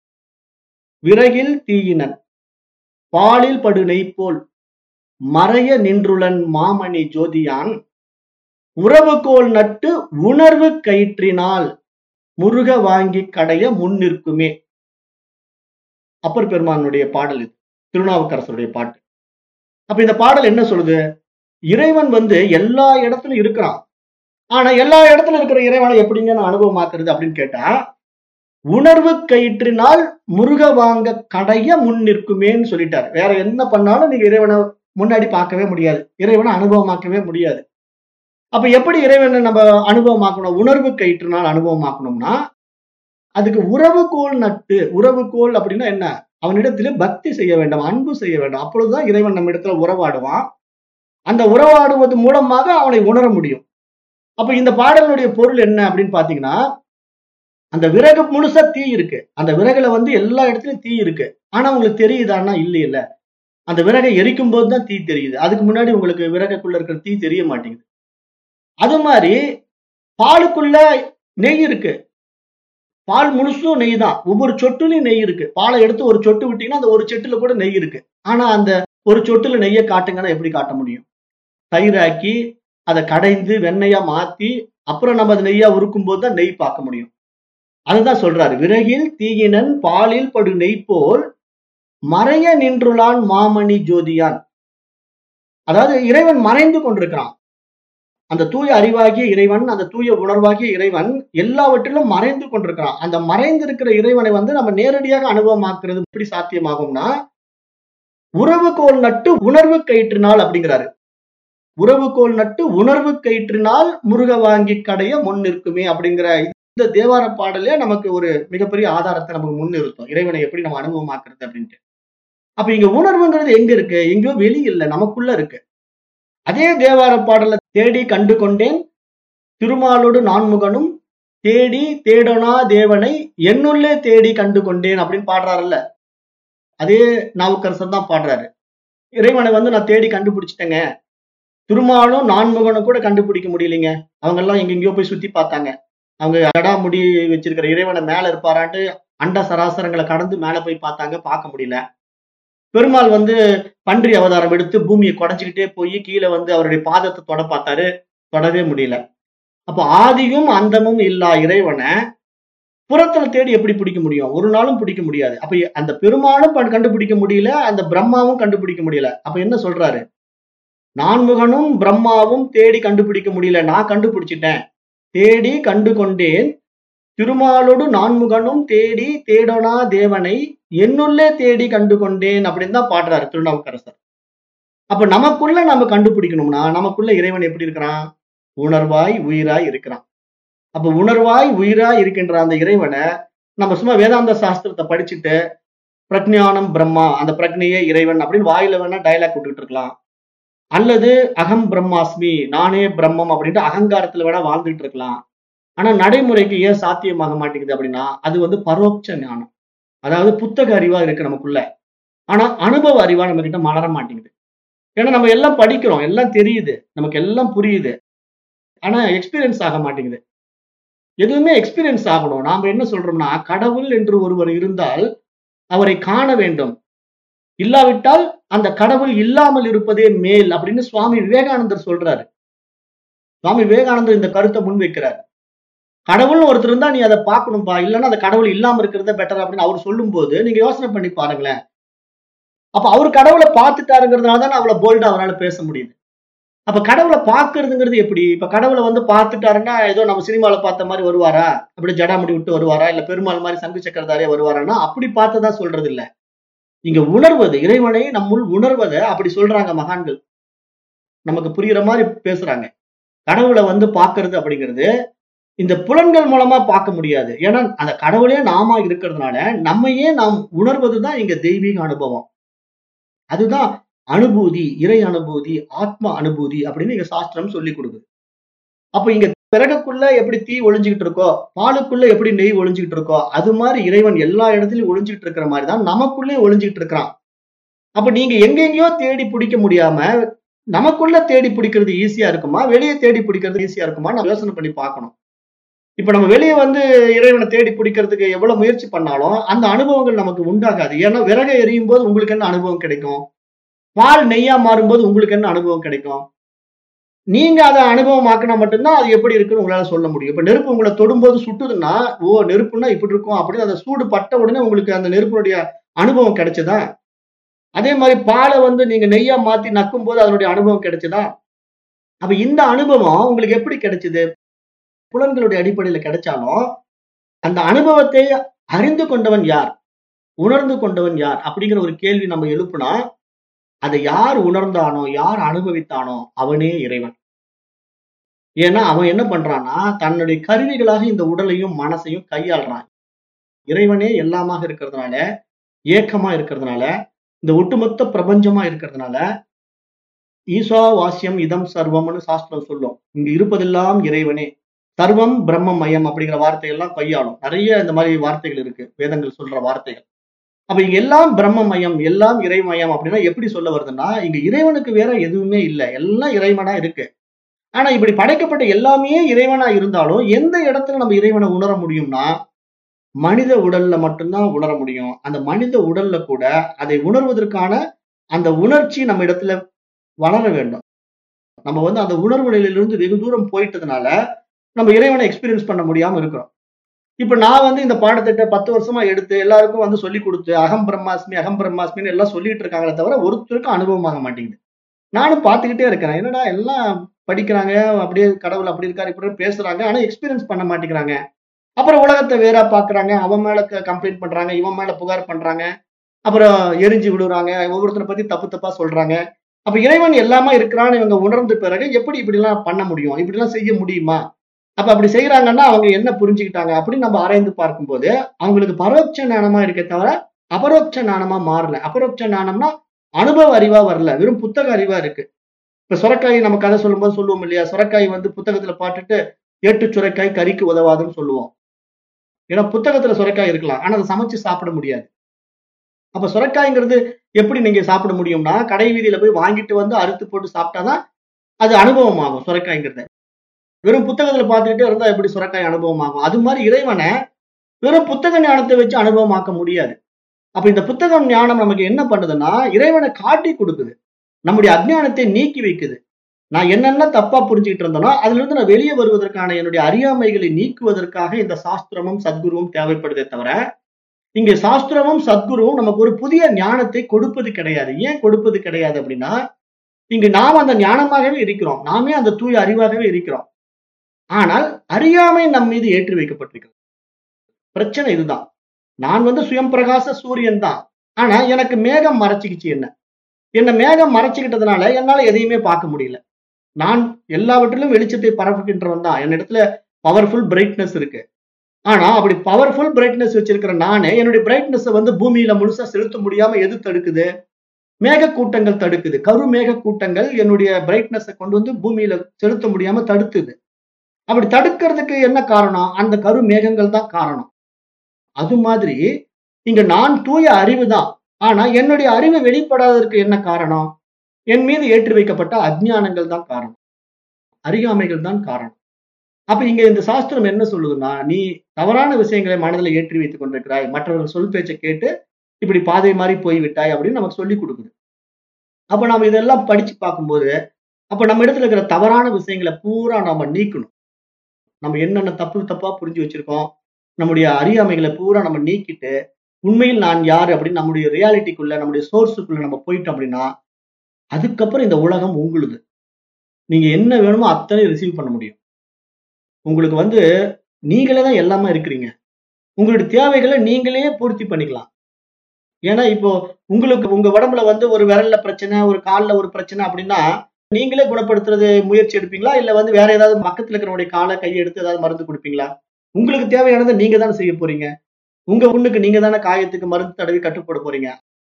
விறகில் தீயினன் பாலில் படு நெய் போல் மறைய நின்றுளன் மாமணி ஜோதியான் உறவுகோல் நட்டு உணர்வு கயிற்றினால் முருக வாங்கி கடைய முன் நிற்குமே அப்பர் பெருமானுடைய பாடல் இது திருநாவுக்கரசருடைய பாட்டு அப்ப இந்த பாடல் என்ன சொல்லுது இறைவன் வந்து எல்லா இடத்துலயும் இருக்கிறான் ஆனா எல்லா இடத்துல இருக்கிற இறைவனை எப்படிங்க நான் அனுபவமாக்குறது அப்படின்னு கேட்டா உணர்வு கயிற்றினால் முருக வாங்க கடைய முன் நிற்குமேன்னு சொல்லிட்டாரு வேற என்ன பண்ணாலும் நீங்க இறைவனை முன்னாடி பார்க்கவே முடியாது இறைவனை அனுபவமாக்கவே முடியாது அப்ப எப்படி இறைவனை நம்ம அனுபவமாக்கணும் உணர்வு கயிற்றினால் அனுபவமாக்கணும்னா அதுக்கு உறவுகோல் நட்டு உறவுகோல் அப்படின்னா என்ன அவனிடத்திலே பக்தி செய்ய வேண்டும் அன்பு செய்ய வேண்டும் அப்பொழுதுதான் இறைவன் நம்ம இடத்துல உறவாடுவான் அந்த உறவாடுவது மூலமாக அவனை உணர முடியும் அப்ப இந்த பாடலுடைய பொருள் என்ன அப்படின்னு பாத்தீங்கன்னா அந்த விறகு முழுசா தீ இருக்கு அந்த விறகுல வந்து எல்லா இடத்துலயும் தீ இருக்கு ஆனா உங்களுக்கு தெரியுதான்னா இல்ல இல்ல அந்த விறகை எரிக்கும் போது தான் தீ தெரியுது அதுக்கு முன்னாடி உங்களுக்கு விறகுக்குள்ள இருக்கிற தீ தெரிய மாட்டேங்குது அது மாதிரி பாலுக்குள்ள நெய் இருக்கு பால் முழுசும் நெய் தான் ஒவ்வொரு சொட்டுலயும் நெய் இருக்கு பாலை எடுத்து ஒரு சொட்டு விட்டீங்கன்னா அந்த ஒரு சொட்டுல கூட நெய் இருக்கு ஆனா அந்த ஒரு சொட்டுல நெய்யை காட்டுங்கன்னா எப்படி காட்ட முடியும் தயிராக்கி அதை கடைந்து வெண்ணெயா மாத்தி அப்புறம் நம்ம அதை நெய்யா உருக்கும் போது தான் நெய் பார்க்க முடியும் அதுதான் சொல்றாரு விறகில் தீயினன் பாலில் படு நெய் போல் மறைய நின்றுளான் மாமணி ஜோதியான் அதாவது இறைவன் மறைந்து கொண்டிருக்கிறான் அந்த தூய அறிவாகிய இறைவன் அந்த தூய உணர்வாகிய இறைவன் எல்லாவற்றிலும் மறைந்து கொண்டிருக்கிறான் அந்த மறைந்திருக்கிற இறைவனை வந்து நம்ம நேரடியாக அனுபவமாக்குறது எப்படி சாத்தியமாகும்னா உறவுகோல் நட்டு உணர்வு கயிற்றினால் அப்படிங்கிறாரு உறவுகோல் நட்டு உணர்வு கயிற்றினால் முருக வாங்கி கடைய முன் நிற்குமே அப்படிங்கிற இந்த தேவார பாடலே நமக்கு ஒரு மிகப்பெரிய ஆதாரத்தை நமக்கு முன்னிறுத்தும் இறைவனை எப்படி நம்ம அனுபவமாக்குறது அப்படின்ட்டு அப்ப இங்க உணர்வுங்கிறது எங்க இருக்கு எங்கேயோ வெளி இல்ல நமக்குள்ள இருக்கு அதே தேவார பாடல தேடி கண்டு கொண்டேன் திருமாலோடு நான்முகனும் தேடி தேடனா தேவனை என்னுள்ளே தேடி கண்டு கொண்டேன் அப்படின்னு பாடுறாருல்ல அதே நாவுக்கரசர் தான் பாடுறாரு இறைவனை வந்து நான் தேடி கண்டுபிடிச்சிட்டேங்க திருமாலும் நான்முகனும் கூட கண்டுபிடிக்க முடியலைங்க அவங்க எல்லாம் எங்கெங்கயோ போய் சுத்தி பார்த்தாங்க அவங்க அடா முடி வச்சிருக்கிற இறைவனை மேல இருப்பாரான்ட்டு அண்ட சராசரங்களை கடந்து மேல போய் பார்த்தாங்க பார்க்க முடியல பெருமாள் வந்து பன்றி அவதாரம் எடுத்து பூமியை குடைஞ்சுக்கிட்டே போய் கீழே வந்து அவருடைய பாதத்தை தொட பார்த்தாரு தொடவே முடியல அப்ப ஆதியும் அந்தமும் இல்லா இறைவனை புறத்துல தேடி எப்படி பிடிக்க முடியும் ஒரு நாளும் பிடிக்க முடியாது அப்ப அந்த பெருமாளும் ப- கண்டுபிடிக்க முடியல அந்த பிரம்மாவும் கண்டுபிடிக்க முடியல அப்ப என்ன சொல்றாரு நான்முகனும் பிரம்மாவும் தேடி கண்டுபிடிக்க முடியல நான் கண்டுபிடிச்சிட்டேன் தேடி கண்டு கொண்டேன் திருமாலோடு நான்முகனும் தேடி தேடோனா தேவனை என்னுள்ளே தேடி கண்டு கொண்டேன் அப்படின்னு தான் பாடுறாரு திருநாவுக்கரசர் அப்ப நமக்குள்ள நம்ம கண்டுபிடிக்கணும்னா நமக்குள்ள இறைவன் எப்படி இருக்கிறான் உணர்வாய் உயிராய் இருக்கிறான் அப்ப உணர்வாய் உயிராய் இருக்கின்ற அந்த இறைவனை நம்ம சும்மா வேதாந்த சாஸ்திரத்தை படிச்சுட்டு பிரக்ஞானம் பிரம்மா அந்த பிரக்னையே இறைவன் அப்படின்னு வாயில வேணா டயலாக் விட்டுட்டு இருக்கலாம் அல்லது அகம் பிரம்மாஸ்மி நானே பிரம்மம் அப்படின்ட்டு அகங்காரத்துல வேணா வாழ்ந்துட்டு இருக்கலாம் ஆனா நடைமுறைக்கு ஏன் சாத்தியமாக மாட்டேங்குது அப்படின்னா அது வந்து பரோட்ச ஞானம் அதாவது புத்தக அறிவா இருக்கு நமக்குள்ள ஆனா அனுபவ அறிவா நம்ம கிட்ட மலர மாட்டேங்குது ஏன்னா நம்ம எல்லாம் படிக்கிறோம் எல்லாம் தெரியுது நமக்கு எல்லாம் புரியுது ஆனா எக்ஸ்பீரியன்ஸ் ஆக மாட்டேங்குது எதுவுமே எக்ஸ்பீரியன்ஸ் ஆகணும் நாம என்ன சொல்றோம்னா கடவுள் என்று ஒருவர் இருந்தால் அவரை காண வேண்டும் இல்லாவிட்டால் அந்த கடவுள் இல்லாமல் இருப்பதே மேல் அப்படின்னு சுவாமி விவேகானந்தர் சொல்றாரு சுவாமி விவேகானந்தர் இந்த கருத்தை முன்வைக்கிறார் கடவுள்னு ஒருத்தர் இருந்தா நீ அதை பார்க்கணும்பா இல்லைன்னா அந்த கடவுள் இல்லாம இருக்கிறத பெட்டர் அப்படின்னு அவர் சொல்லும்போது நீங்க யோசனை பண்ணி பாருங்களேன் அப்ப அவர் கடவுளை பார்த்துட்டாருங்கிறதுனால தான் அவ்வளவு போல்டா அவரால பேச முடியுது அப்ப கடவுளை பார்க்கறதுங்கிறது எப்படி இப்ப கடவுளை வந்து பார்த்துட்டாருன்னா ஏதோ நம்ம சினிமால பார்த்த மாதிரி வருவாரா அப்படி ஜடாமுடி விட்டு வருவாரா இல்ல பெருமாள் மாதிரி சங்கு சக்கரதாரியா வருவாரான்னா அப்படி பார்த்ததா சொல்றது இல்ல இங்க உணர்வது இறைவனை நம்முள் உணர்வதை அப்படி சொல்றாங்க மகான்கள் நமக்கு புரியுற மாதிரி பேசுறாங்க கடவுளை வந்து பார்க்கிறது அப்படிங்கிறது இந்த புலன்கள் மூலமா பார்க்க முடியாது ஏன்னா அந்த கடவுளே நாமா இருக்கிறதுனால நம்மையே நாம் உணர்வதுதான் இங்க தெய்வீக அனுபவம் அதுதான் அனுபூதி இறை அனுபூதி ஆத்ம அனுபூதி அப்படின்னு இங்க சாஸ்திரம் சொல்லி கொடுக்குது அப்ப இங்க பிறகுக்குள்ள எப்படி தீ ஒளிஞ்சுக்கிட்டு இருக்கோ பாலுக்குள்ள எப்படி நெய் ஒளிஞ்சுக்கிட்டு இருக்கோ அது மாதிரி இறைவன் எல்லா இடத்துலயும் ஒளிஞ்சுக்கிட்டு இருக்கிற மாதிரி தான் நமக்குள்ளே ஒளிஞ்சுக்கிட்டு இருக்கிறான் அப்ப நீங்க எங்கெங்கயோ தேடி பிடிக்க முடியாம நமக்குள்ள தேடி பிடிக்கிறது ஈஸியா இருக்குமா வெளியே தேடி பிடிக்கிறது ஈஸியா இருக்குமா நம்ம யோசனை பண்ணி பார்க்கணும் இப்ப நம்ம வெளியே வந்து இறைவனை தேடி பிடிக்கிறதுக்கு எவ்வளவு முயற்சி பண்ணாலும் அந்த அனுபவங்கள் நமக்கு உண்டாகாது ஏன்னா விறகை எரியும் போது உங்களுக்கு என்ன அனுபவம் கிடைக்கும் பால் நெய்யா மாறும்போது உங்களுக்கு என்ன அனுபவம் கிடைக்கும் நீங்க அதை அனுபவமாக்கினா மட்டும்தான் அது எப்படி இருக்குன்னு உங்களால சொல்ல முடியும் இப்ப நெருப்பு உங்களை தொடும்போது சுட்டுதுன்னா ஓ நெருப்புன்னா இப்படி இருக்கும் அப்படின்னு அந்த சூடு பட்ட உடனே உங்களுக்கு அந்த நெருப்பினுடைய அனுபவம் கிடைச்சதா அதே மாதிரி பாலை வந்து நீங்க நெய்யா மாத்தி நக்கும் போது அதனுடைய அனுபவம் கிடைச்சதா அப்ப இந்த அனுபவம் உங்களுக்கு எப்படி கிடைச்சது புலன்களுடைய அடிப்படையில கிடைச்சாலும் அந்த அனுபவத்தை அறிந்து கொண்டவன் யார் உணர்ந்து கொண்டவன் யார் அப்படிங்கிற ஒரு கேள்வி நம்ம எழுப்புனா அதை யார் உணர்ந்தானோ யார் அனுபவித்தானோ அவனே இறைவன் ஏன்னா அவன் என்ன பண்றான்னா தன்னுடைய கருவிகளாக இந்த உடலையும் மனசையும் கையாளுறான் இறைவனே எல்லாமாக இருக்கிறதுனால ஏக்கமா இருக்கிறதுனால இந்த ஒட்டுமொத்த பிரபஞ்சமா இருக்கிறதுனால ஈசா வாசியம் இதம் சர்வம்னு சாஸ்திரம் சொல்லும் இங்க இருப்பதெல்லாம் இறைவனே சர்வம் பிரம்மமயம் அப்படிங்கிற வார்த்தைகள்லாம் கையாளும் நிறைய இந்த மாதிரி வார்த்தைகள் இருக்கு வேதங்கள் சொல்ற வார்த்தைகள் அப்ப இங்க எல்லாம் பிரம்மமயம் எல்லாம் இறைமயம் அப்படின்னா எப்படி சொல்ல வருதுன்னா இங்க இறைவனுக்கு வேற எதுவுமே இல்லை எல்லாம் இறைவனா இருக்கு ஆனா இப்படி படைக்கப்பட்ட எல்லாமே இறைவனா இருந்தாலும் எந்த இடத்துல நம்ம இறைவனை உணர முடியும்னா மனித உடல்ல மட்டும்தான் உணர முடியும் அந்த மனித உடல்ல கூட அதை உணர்வதற்கான அந்த உணர்ச்சி நம்ம இடத்துல வளர வேண்டும் நம்ம வந்து அந்த உணர்வு நிலையிலிருந்து வெகு தூரம் போயிட்டதுனால நம்ம இறைவனை எக்ஸ்பீரியன்ஸ் பண்ண முடியாம இருக்கிறோம் இப்ப நான் வந்து இந்த பாடத்திட்ட பத்து வருஷமா எடுத்து எல்லாருக்கும் வந்து சொல்லி கொடுத்து அகம் பிரம்மாஸ்மி அகம் பிரம்மாஸ்மின்னு எல்லாம் சொல்லிட்டு இருக்காங்களே தவிர ஒருத்தருக்கும் அனுபவமாக மாட்டேங்குது நானும் பார்த்துக்கிட்டே இருக்கிறேன் என்னடா எல்லாம் படிக்கிறாங்க அப்படியே கடவுள் அப்படி இருக்காரு இப்படி பேசுறாங்க ஆனா எக்ஸ்பீரியன்ஸ் பண்ண மாட்டேங்கிறாங்க அப்புறம் உலகத்தை வேற பாக்குறாங்க அவன் மேல கம்ப்ளைண்ட் பண்றாங்க இவன் மேல புகார் பண்றாங்க அப்புறம் எரிஞ்சு விடுறாங்க ஒவ்வொருத்தரை பத்தி தப்பு தப்பா சொல்றாங்க அப்ப இறைவன் எல்லாமே இருக்கிறான்னு இவங்க உணர்ந்த பிறகு எப்படி இப்படி எல்லாம் பண்ண முடியும் இப்படி எல்லாம் செய்ய முடியுமா அப்ப அப்படி செய்யறாங்கன்னா அவங்க என்ன புரிஞ்சுக்கிட்டாங்க அப்படின்னு நம்ம ஆராய்ந்து பார்க்கும்போது அவங்களுக்கு பரோட்ச ஞானமா இருக்கே தவிர அபரோட்ச ஞானமா மாறல அபரோட்ச ஞானம்னா அனுபவ அறிவா வரல வெறும் புத்தக அறிவா இருக்கு இப்ப சுரக்காய் நம்ம கதை சொல்லும்போது சொல்லுவோம் இல்லையா சுரக்காய் வந்து புத்தகத்துல பாட்டுட்டு ஏட்டு சுரைக்காய் கறிக்கு உதவாதுன்னு சொல்லுவோம் ஏன்னா புத்தகத்துல சுரைக்காய் இருக்கலாம் ஆனா அதை சமைச்சு சாப்பிட முடியாது அப்ப சுரைக்காய்ங்கிறது எப்படி நீங்க சாப்பிட முடியும்னா கடை வீதியில போய் வாங்கிட்டு வந்து அறுத்து போட்டு சாப்பிட்டாதான் அது அனுபவம் ஆகும் சுரைக்காய்ங்கிறது வெறும் புத்தகத்துல பார்த்துக்கிட்டே இருந்தா எப்படி சுரக்காய் அனுபவம் ஆகும் அது மாதிரி இறைவனை வெறும் புத்தக ஞானத்தை வச்சு அனுபவமாக்க முடியாது அப்ப இந்த புத்தகம் ஞானம் நமக்கு என்ன பண்ணுதுன்னா இறைவனை காட்டி கொடுக்குது நம்முடைய அஜ்ஞானத்தை நீக்கி வைக்குது நான் என்னென்ன தப்பா புரிஞ்சுக்கிட்டு இருந்தேனோ அதுல இருந்து நான் வெளியே வருவதற்கான என்னுடைய அறியாமைகளை நீக்குவதற்காக இந்த சாஸ்திரமும் சத்குருவும் தேவைப்படுதே தவிர இங்க சாஸ்திரமும் சத்குருவும் நமக்கு ஒரு புதிய ஞானத்தை கொடுப்பது கிடையாது ஏன் கொடுப்பது கிடையாது அப்படின்னா இங்கு நாம் அந்த ஞானமாகவே இருக்கிறோம் நாமே அந்த தூய அறிவாகவே இருக்கிறோம் ஆனால் அறியாமை நம் மீது ஏற்றி வைக்கப்பட்டிருக்கிறது பிரச்சனை இதுதான் நான் வந்து சுயம் பிரகாச சூரியன் தான் ஆனா எனக்கு மேகம் மறைச்சிக்கிச்சு என்ன என்ன மேகம் மறைச்சுக்கிட்டதுனால என்னால எதையுமே பார்க்க முடியல நான் எல்லாவற்றிலும் வெளிச்சத்தை பரப்புகின்றவன் தான் என்னிடத்துல பவர்ஃபுல் பிரைட்னஸ் இருக்கு ஆனா அப்படி பவர்ஃபுல் பிரைட்னஸ் வச்சிருக்கிற நானே என்னுடைய பிரைட்னஸ் வந்து பூமியில முழுசா செலுத்த முடியாம எது தடுக்குது மேக கூட்டங்கள் தடுக்குது கரு மேக கூட்டங்கள் என்னுடைய பிரைட்னஸை கொண்டு வந்து பூமியில செலுத்த முடியாம தடுத்துது அப்படி தடுக்கிறதுக்கு என்ன காரணம் அந்த கரு மேகங்கள் தான் காரணம் அது மாதிரி இங்க நான் தூய அறிவு தான் ஆனா என்னுடைய அறிவு வெளிப்படாததற்கு என்ன காரணம் என் மீது ஏற்றி வைக்கப்பட்ட அஜ்ஞானங்கள் தான் காரணம் அறியாமைகள் தான் காரணம் அப்ப இங்க இந்த சாஸ்திரம் என்ன சொல்லுதுன்னா நீ தவறான விஷயங்களை மனதில் ஏற்றி வைத்துக் கொண்டிருக்கிறாய் மற்றவர்கள் சொல் பேச்சை கேட்டு இப்படி பாதை மாதிரி போய் விட்டாய் அப்படின்னு நமக்கு சொல்லி கொடுக்குது அப்ப நம்ம இதெல்லாம் படிச்சு பார்க்கும்போது அப்ப நம்ம இடத்துல இருக்கிற தவறான விஷயங்களை பூரா நாம நீக்கணும் நம்ம என்னென்ன தப்பு தப்பா புரிஞ்சு வச்சிருக்கோம் நம்முடைய அறியாமைகளை பூரா நம்ம நீக்கிட்டு உண்மையில் நான் யார் அப்படின்னு நம்முடைய ரியாலிட்டிக்குள்ள நம்முடைய சோர்ஸுக்குள்ள நம்ம போயிட்டோம் அப்படின்னா அதுக்கப்புறம் இந்த உலகம் உங்களுது நீங்க என்ன வேணுமோ அத்தனை ரிசீவ் பண்ண முடியும் உங்களுக்கு வந்து நீங்களே தான் எல்லாமே இருக்கிறீங்க உங்களுடைய தேவைகளை நீங்களே பூர்த்தி பண்ணிக்கலாம் ஏன்னா இப்போ உங்களுக்கு உங்க உடம்புல வந்து ஒரு விரல்ல பிரச்சனை ஒரு கால்ல ஒரு பிரச்சனை அப்படின்னா நீங்களே குணப்படுத்துறது முயற்சி எடுப்பீங்களா இல்ல வந்து வேற ஏதாவது பக்கத்துல இருக்கிறவங்களுடைய காலை கையை எடுத்து ஏதாவது மருந்து கொடுப்பீங்களா உங்களுக்கு தேவையானதை நீங்க தானே செய்ய போறீங்க உங்க புண்ணுக்கு நீங்க தானே காயத்துக்கு மருந்து தடவி கட்டுப்பட போறீங்க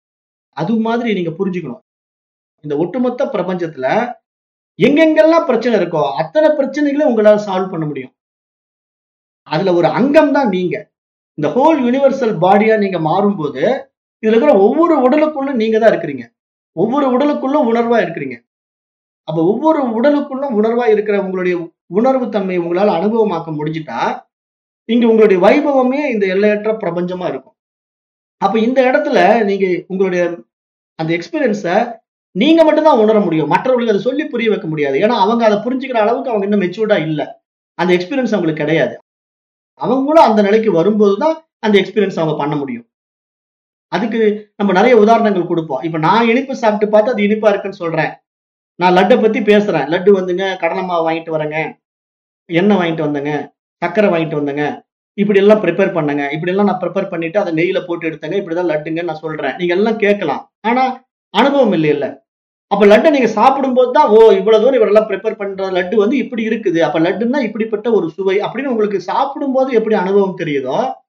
அது மாதிரி நீங்க புரிஞ்சுக்கணும் இந்த ஒட்டுமொத்த பிரபஞ்சத்துல எங்கெங்கெல்லாம் பிரச்சனை இருக்கோ அத்தனை பிரச்சனைகளையும் உங்களால சால்வ் பண்ண முடியும் அதுல ஒரு அங்கம் தான் நீங்க இந்த ஹோல் யூனிவர்சல் பாடியா நீங்க மாறும்போது இதுல இருக்கிற ஒவ்வொரு உடலுக்குள்ளும் நீங்க தான் இருக்கிறீங்க ஒவ்வொரு உடலுக்குள்ளும் உணர்வா இருக்கிறீங்க அப்ப ஒவ்வொரு உடலுக்குள்ளும் உணர்வா இருக்கிற உங்களுடைய உணர்வு தன்மையை உங்களால அனுபவமாக்க முடிஞ்சிட்டா இங்க உங்களுடைய வைபவமே இந்த எல்லையற்ற பிரபஞ்சமா இருக்கும் அப்ப இந்த இடத்துல நீங்க உங்களுடைய அந்த எக்ஸ்பீரியன்ஸ நீங்க மட்டும்தான் உணர முடியும் மற்றவர்களுக்கு அதை சொல்லி புரிய வைக்க முடியாது ஏன்னா அவங்க அதை புரிஞ்சுக்கிற அளவுக்கு அவங்க இன்னும் மெச்சூர்டா இல்ல அந்த எக்ஸ்பீரியன்ஸ் அவங்களுக்கு கிடையாது அவங்களும் அந்த நிலைக்கு வரும்போதுதான் அந்த எக்ஸ்பீரியன்ஸ் அவங்க பண்ண முடியும் அதுக்கு நம்ம நிறைய உதாரணங்கள் கொடுப்போம் இப்ப நான் இனிப்பு சாப்பிட்டு பார்த்து அது இனிப்பா இருக்குன்னு சொல்றேன் நான் லட்டை பத்தி பேசுறேன் லட்டு வந்துங்க கடலை மாவு வாங்கிட்டு வரேங்க எண்ணெய் வாங்கிட்டு வந்தேங்க சர்க்கரை வாங்கிட்டு வந்தேங்க இப்படி எல்லாம் ப்ரிப்பேர் பண்ணுங்க இப்படி எல்லாம் நான் ப்ரிப்பேர் பண்ணிட்டு அதை நெய்யில போட்டு எடுத்தேங்க இப்படிதான் லட்டுங்க நான் சொல்றேன் நீங்க எல்லாம் கேட்கலாம் ஆனா அனுபவம் இல்லை இல்ல அப்ப லட்டை நீங்க சாப்பிடும்போது தான் ஓ இவ்வளவு தூரம் இவரெல்லாம் ப்ரிப்பேர் பண்ற லட்டு வந்து இப்படி இருக்குது அப்ப லட்டுன்னா இப்படிப்பட்ட ஒரு சுவை அப்படின்னு உங்களுக்கு சாப்பிடும்போது எப்படி அனுபவம் தெரியுதோ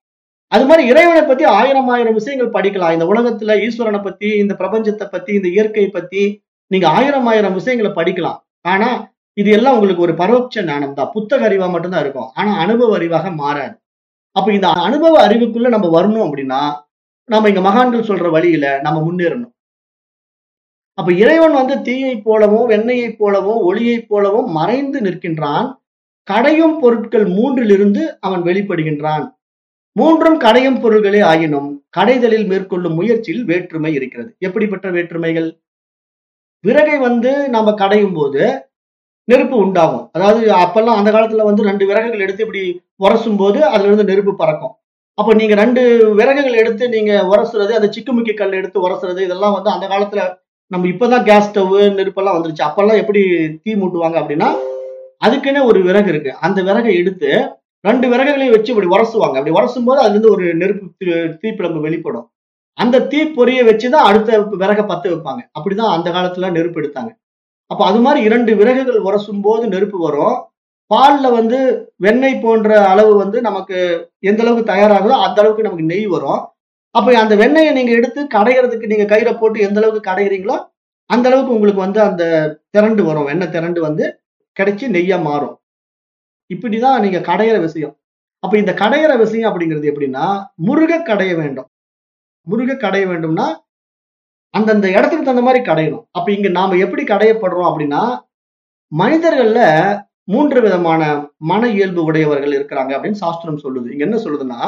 அது மாதிரி இறைவனை பத்தி ஆயிரம் ஆயிரம் விஷயங்கள் படிக்கலாம் இந்த உலகத்துல ஈஸ்வரனை பத்தி இந்த பிரபஞ்சத்தை பத்தி இந்த இயற்கையை பத்தி நீங்க ஆயிரம் ஆயிரம் விஷயங்களை படிக்கலாம் ஆனா இது எல்லாம் உங்களுக்கு ஒரு பரோட்ச ஞானம் தான் புத்தக அறிவா மட்டும்தான் இருக்கும் ஆனா அனுபவ அறிவாக மாறாது அப்ப இந்த அனுபவ அறிவுக்குள்ள நம்ம வரணும் அப்படின்னா நம்ம இங்க மகான்கள் சொல்ற வழியில நம்ம முன்னேறணும் அப்ப இறைவன் வந்து தீயை போலவும் வெண்ணையை போலவும் ஒளியைப் போலவும் மறைந்து நிற்கின்றான் கடையும் பொருட்கள் மூன்றிலிருந்து அவன் வெளிப்படுகின்றான் மூன்றும் கடையும் பொருள்களே ஆயினும் கடைதலில் மேற்கொள்ளும் முயற்சியில் வேற்றுமை இருக்கிறது எப்படிப்பட்ட வேற்றுமைகள் விறகை வந்து நம்ம கடையும் போது நெருப்பு உண்டாகும் அதாவது அப்பெல்லாம் அந்த காலத்துல வந்து ரெண்டு விறகுகள் எடுத்து இப்படி உரசும் போது அதுல இருந்து நெருப்பு பறக்கும் அப்ப நீங்க ரெண்டு விறகுகள் எடுத்து நீங்க உரசுறது அந்த சிக்குமுக்கி கல் எடுத்து உரசுறது இதெல்லாம் வந்து அந்த காலத்துல நம்ம இப்பதான் கேஸ் ஸ்டவ் நெருப்பெல்லாம் வந்துருச்சு அப்பெல்லாம் எப்படி தீ மூட்டுவாங்க அப்படின்னா அதுக்குன்னே ஒரு விறகு இருக்கு அந்த விறகை எடுத்து ரெண்டு விறகுகளையும் வச்சு இப்படி உரசுவாங்க அப்படி உரசும் போது அதுல இருந்து ஒரு நெருப்பு தீ- தீப்பிழம்பு வெளிப்படும் அந்த தீப்பொறியை வச்சுதான் அடுத்த விறகை பத்த வைப்பாங்க அப்படிதான் அந்த காலத்துல நெருப்பு எடுத்தாங்க அப்ப அது மாதிரி இரண்டு விறகுகள் உரசும் போது நெருப்பு வரும் பால்ல வந்து வெண்ணெய் போன்ற அளவு வந்து நமக்கு எந்த அளவுக்கு தயாராகுதோ அந்த அளவுக்கு நமக்கு நெய் வரும் அப்ப அந்த வெண்ணெயை நீங்க எடுத்து கடைகிறதுக்கு நீங்க கயிறை போட்டு எந்த அளவுக்கு கடைகிறீங்களோ அந்த அளவுக்கு உங்களுக்கு வந்து அந்த திரண்டு வரும் வெண்ணெய் திரண்டு வந்து கிடைச்சி நெய்யா மாறும் இப்படிதான் நீங்க கடையிற விஷயம் அப்ப இந்த கடையிற விஷயம் அப்படிங்கிறது எப்படின்னா முருக கடைய வேண்டும் முருக கடைய வேண்டும்னா அந்தந்த இடத்துக்கு தகுந்த மாதிரி கடையணும் அப்ப இங்க நாம எப்படி கடையப்படுறோம் அப்படின்னா மனிதர்கள்ல மூன்று விதமான மன இயல்பு உடையவர்கள் இருக்கிறாங்க அப்படின்னு சாஸ்திரம் சொல்லுது இங்க என்ன சொல்லுதுன்னா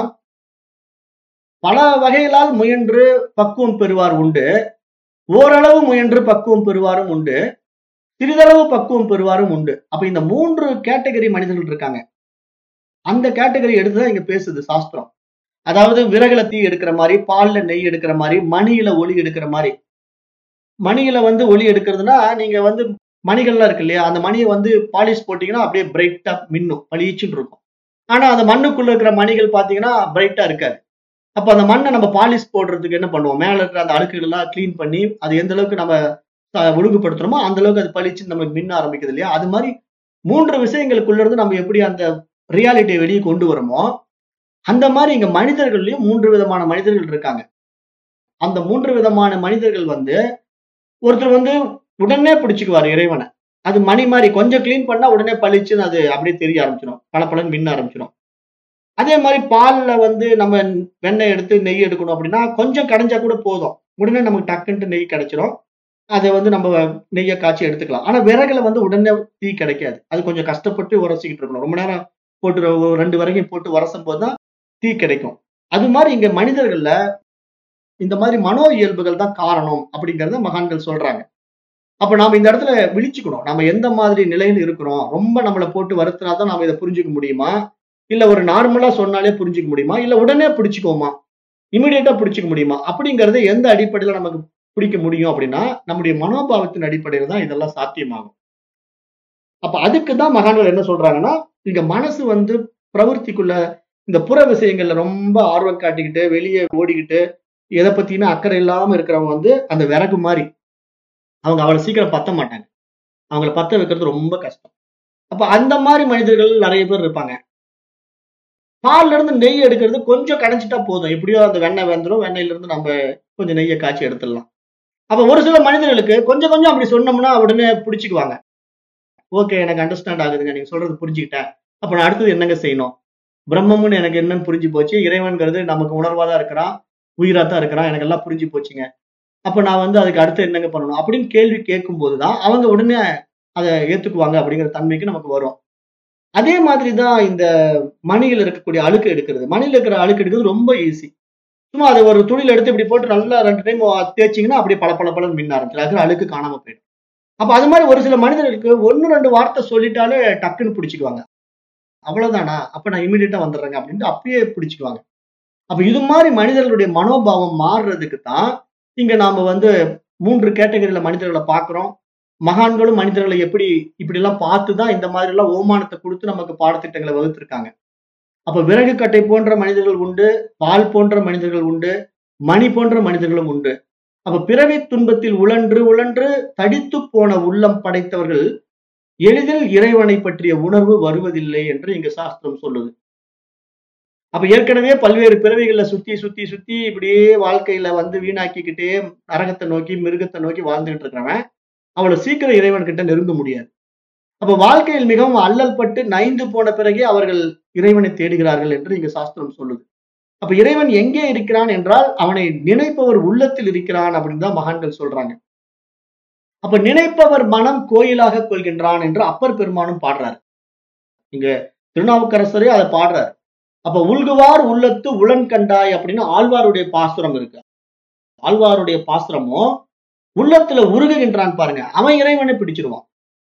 பல வகைகளால் முயன்று பக்குவம் பெறுவார் உண்டு ஓரளவு முயன்று பக்குவம் பெறுவாரும் உண்டு சிறிதளவு பக்குவம் பெறுவாரும் உண்டு அப்ப இந்த மூன்று கேட்டகரி மனிதர்கள் இருக்காங்க அந்த கேட்டகரி எடுத்துதான் இங்க பேசுது சாஸ்திரம் அதாவது விறகுல தீ எடுக்கிற மாதிரி பால்ல நெய் எடுக்கிற மாதிரி மணியில ஒளி எடுக்கிற மாதிரி மணியில வந்து ஒளி எடுக்கிறதுனா நீங்க வந்து மணிகள்லாம் இருக்கு இல்லையா அந்த மணியை வந்து பாலிஷ் போட்டீங்கன்னா அப்படியே பிரைட்டா மின்னும் பளிச்சுன்னு இருக்கும் ஆனா அந்த மண்ணுக்குள்ள இருக்கிற மணிகள் பாத்தீங்கன்னா பிரைட்டா இருக்காது அப்ப அந்த மண்ணை நம்ம பாலிஷ் போடுறதுக்கு என்ன பண்ணுவோம் மேல இருக்கிற அந்த அழுக்குகள் எல்லாம் க்ளீன் பண்ணி அது எந்த அளவுக்கு நம்ம அஹ், ஒழுங்குபடுத்துறோமோ அந்த அளவுக்கு அது பளிச்சுன்னு நமக்கு மின்ன ஆரம்பிக்குது இல்லையா அது மாதிரி மூன்று விஷயங்களுக்குள்ள இருந்து நம்ம எப்படி அந்த ரியாலிட்டியை வெளியே கொண்டு வரோமோ அந்த மாதிரி இங்க மனிதர்கள்லயும் மூன்று விதமான மனிதர்கள் இருக்காங்க அந்த மூன்று விதமான மனிதர்கள் வந்து ஒருத்தர் வந்து உடனே பிடிச்சுக்குவார் இறைவனை அது மணி மாதிரி கொஞ்சம் க்ளீன் பண்ணா உடனே பளிச்சுன்னு அது அப்படியே தெரிய ஆரம்பிச்சிடும் பளபளன்னு மின்ன ஆரம்பிச்சிடும் அதே மாதிரி பால்ல வந்து நம்ம வெண்ணெய் எடுத்து நெய் எடுக்கணும் அப்படின்னா கொஞ்சம் கடைஞ்சா கூட போதும் உடனே நமக்கு டக்குன்ட்டு நெய் கிடைச்சிரும் அதை வந்து நம்ம நெய்யை காய்ச்சி எடுத்துக்கலாம் ஆனா விறகுல வந்து உடனே தீ கிடைக்காது அது கொஞ்சம் கஷ்டப்பட்டு உரசிக்கிட்டு இருக்கணும் ரொம்ப நேரம் போட்டு ஒரு ரெண்டு விறகையும் போட்டு உரசும் போதுதான் தீ கிடைக்கும் அது மாதிரி இங்க மனிதர்கள்ல இந்த மாதிரி மனோ இயல்புகள் தான் காரணம் அப்படிங்கறத மகான்கள் சொல்றாங்க அப்ப நாம இந்த இடத்துல விழிச்சுக்கணும் நம்ம எந்த மாதிரி நிலையில இருக்கிறோம் ரொம்ப நம்மளை போட்டு வருத்தினா தான் நாம இதை புரிஞ்சுக்க முடியுமா இல்ல ஒரு நார்மலா சொன்னாலே புரிஞ்சுக்க முடியுமா இல்ல உடனே பிடிச்சுக்கோமா இமிடியேட்டா பிடிச்சுக்க முடியுமா அப்படிங்கறது எந்த அடிப்படையில நமக்கு பிடிக்க முடியும் அப்படின்னா நம்முடைய மனோபாவத்தின் அடிப்படையில தான் இதெல்லாம் சாத்தியமாகும் அப்ப அதுக்கு தான் மகான்கள் என்ன சொல்றாங்கன்னா இங்க மனசு வந்து பிரவൃத்திக்குள்ள இந்த புற விஷயங்கள்ல ரொம்ப ஆர்வம் காட்டிக்கிட்டு வெளியே ஓடிக்கிட்டு எதை பத்தியுமே அக்கறை இல்லாம இருக்கிறவங்க வந்து அந்த விறகு மாதிரி அவங்க அவ்வளவு சீக்கிரம் பத்த மாட்டாங்க அவங்கள பத்த வைக்கிறது ரொம்ப கஷ்டம் அப்ப அந்த மாதிரி மனிதர்கள் நிறைய பேர் இருப்பாங்க பால்ல இருந்து நெய் எடுக்கிறது கொஞ்சம் கடைஞ்சிட்டா போதும் எப்படியோ அந்த வெண்ணெய் வெந்துடும் வெண்ணெயில இருந்து நம்ம கொஞ்சம் நெய்யை காய்ச்சி எடுத்துடலாம் அப்ப ஒரு சில மனிதர்களுக்கு கொஞ்சம் கொஞ்சம் அப்படி சொன்னோம்னா உடனே பிடிச்சிக்குவாங்க ஓகே எனக்கு அண்டர்ஸ்டாண்ட் ஆகுதுங்க நீங்க சொல்றது புரிஞ்சுக்கிட்டேன் அப்ப நான் அடுத்தது என்னங்க செய்யணும் பிரம்மம்னு எனக்கு என்னன்னு புரிஞ்சு போச்சு இறைவன்கிறது நமக்கு உணர்வா தான் இருக்கிறான் உயிரா தான் இருக்கிறான் எனக்கு எல்லாம் புரிஞ்சு போச்சுங்க அப்ப நான் வந்து அதுக்கு அடுத்து என்னங்க பண்ணணும் அப்படின்னு கேள்வி கேட்கும் போதுதான் அவங்க உடனே அதை ஏத்துக்குவாங்க அப்படிங்கிற தன்மைக்கு நமக்கு வரும் அதே மாதிரி தான் இந்த மணியில் இருக்கக்கூடிய அழுக்கு எடுக்கிறது மணியில் இருக்கிற அழுக்கு எடுக்கிறது ரொம்ப ஈஸி சும்மா அதை ஒரு துணியில எடுத்து இப்படி போட்டு நல்லா ரெண்டு டைம் தேய்ச்சிங்கன்னா அப்படியே பல பல பலன் மின்ன ஆரம்பிச்சிடும் அதுக்கு அழுக்கு காணாம போயிடும் அப்ப அது மாதிரி ஒரு சில மனிதர்களுக்கு ஒன்னு ரெண்டு வார்த்தை சொல்லிட்டாலே டக்குன்னு பிடிச்சிக்குவாங்க அவ்வளவுதானா அப்ப நான் இமீடியட்டா வந்துடுறேங்க அப்படின்ட்டு அப்பயே பிடிச்சிக்குவாங்க அப்ப இது மாதிரி மனிதர்களுடைய மனோபாவம் மாறுறதுக்கு தான் இங்க நாம வந்து மூன்று கேட்டகரியில மனிதர்களை பார்க்கிறோம் மகான்களும் மனிதர்களை எப்படி இப்படி எல்லாம் பார்த்து தான் இந்த மாதிரி எல்லாம் ஓமானத்தை கொடுத்து நமக்கு பாடத்திட்டங்களை வகுத்திருக்காங்க அப்ப விறகு கட்டை போன்ற மனிதர்கள் உண்டு பால் போன்ற மனிதர்கள் உண்டு மணி போன்ற மனிதர்களும் உண்டு அப்ப பிறவி துன்பத்தில் உழன்று உழன்று தடித்து போன உள்ளம் படைத்தவர்கள் எளிதில் இறைவனை பற்றிய உணர்வு வருவதில்லை என்று இங்க சாஸ்திரம் சொல்லுது அப்ப ஏற்கனவே பல்வேறு பிறவிகள்ல சுத்தி சுத்தி சுத்தி இப்படியே வாழ்க்கையில வந்து வீணாக்கிக்கிட்டே நரகத்தை நோக்கி மிருகத்தை நோக்கி வாழ்ந்துகிட்டு இருக்கிறவன் அவ்வளவு சீக்கிரம் இறைவன் கிட்ட நெருங்க முடியாது அப்ப வாழ்க்கையில் மிகவும் அல்லல் பட்டு நைந்து போன பிறகே அவர்கள் இறைவனை தேடுகிறார்கள் என்று இங்க சாஸ்திரம் சொல்லுது அப்ப இறைவன் எங்கே இருக்கிறான் என்றால் அவனை நினைப்பவர் உள்ளத்தில் இருக்கிறான் அப்படின்னு தான் மகான்கள் சொல்றாங்க அப்ப நினைப்பவர் மனம் கோயிலாக கொள்கின்றான் என்று அப்பர் பெருமானும் பாடுறாரு இங்க திருநாவுக்கரசரே அதை பாடுறாரு அப்ப உள்குவார் உள்ளத்து உளன் கண்டாய் அப்படின்னு ஆழ்வாருடைய பாசுரம் இருக்கு ஆழ்வாருடைய பாசுரமும் உள்ளத்துல உருகுகின்றான் பாருங்க அவன் இறைவனை பிடிச்சிருவான்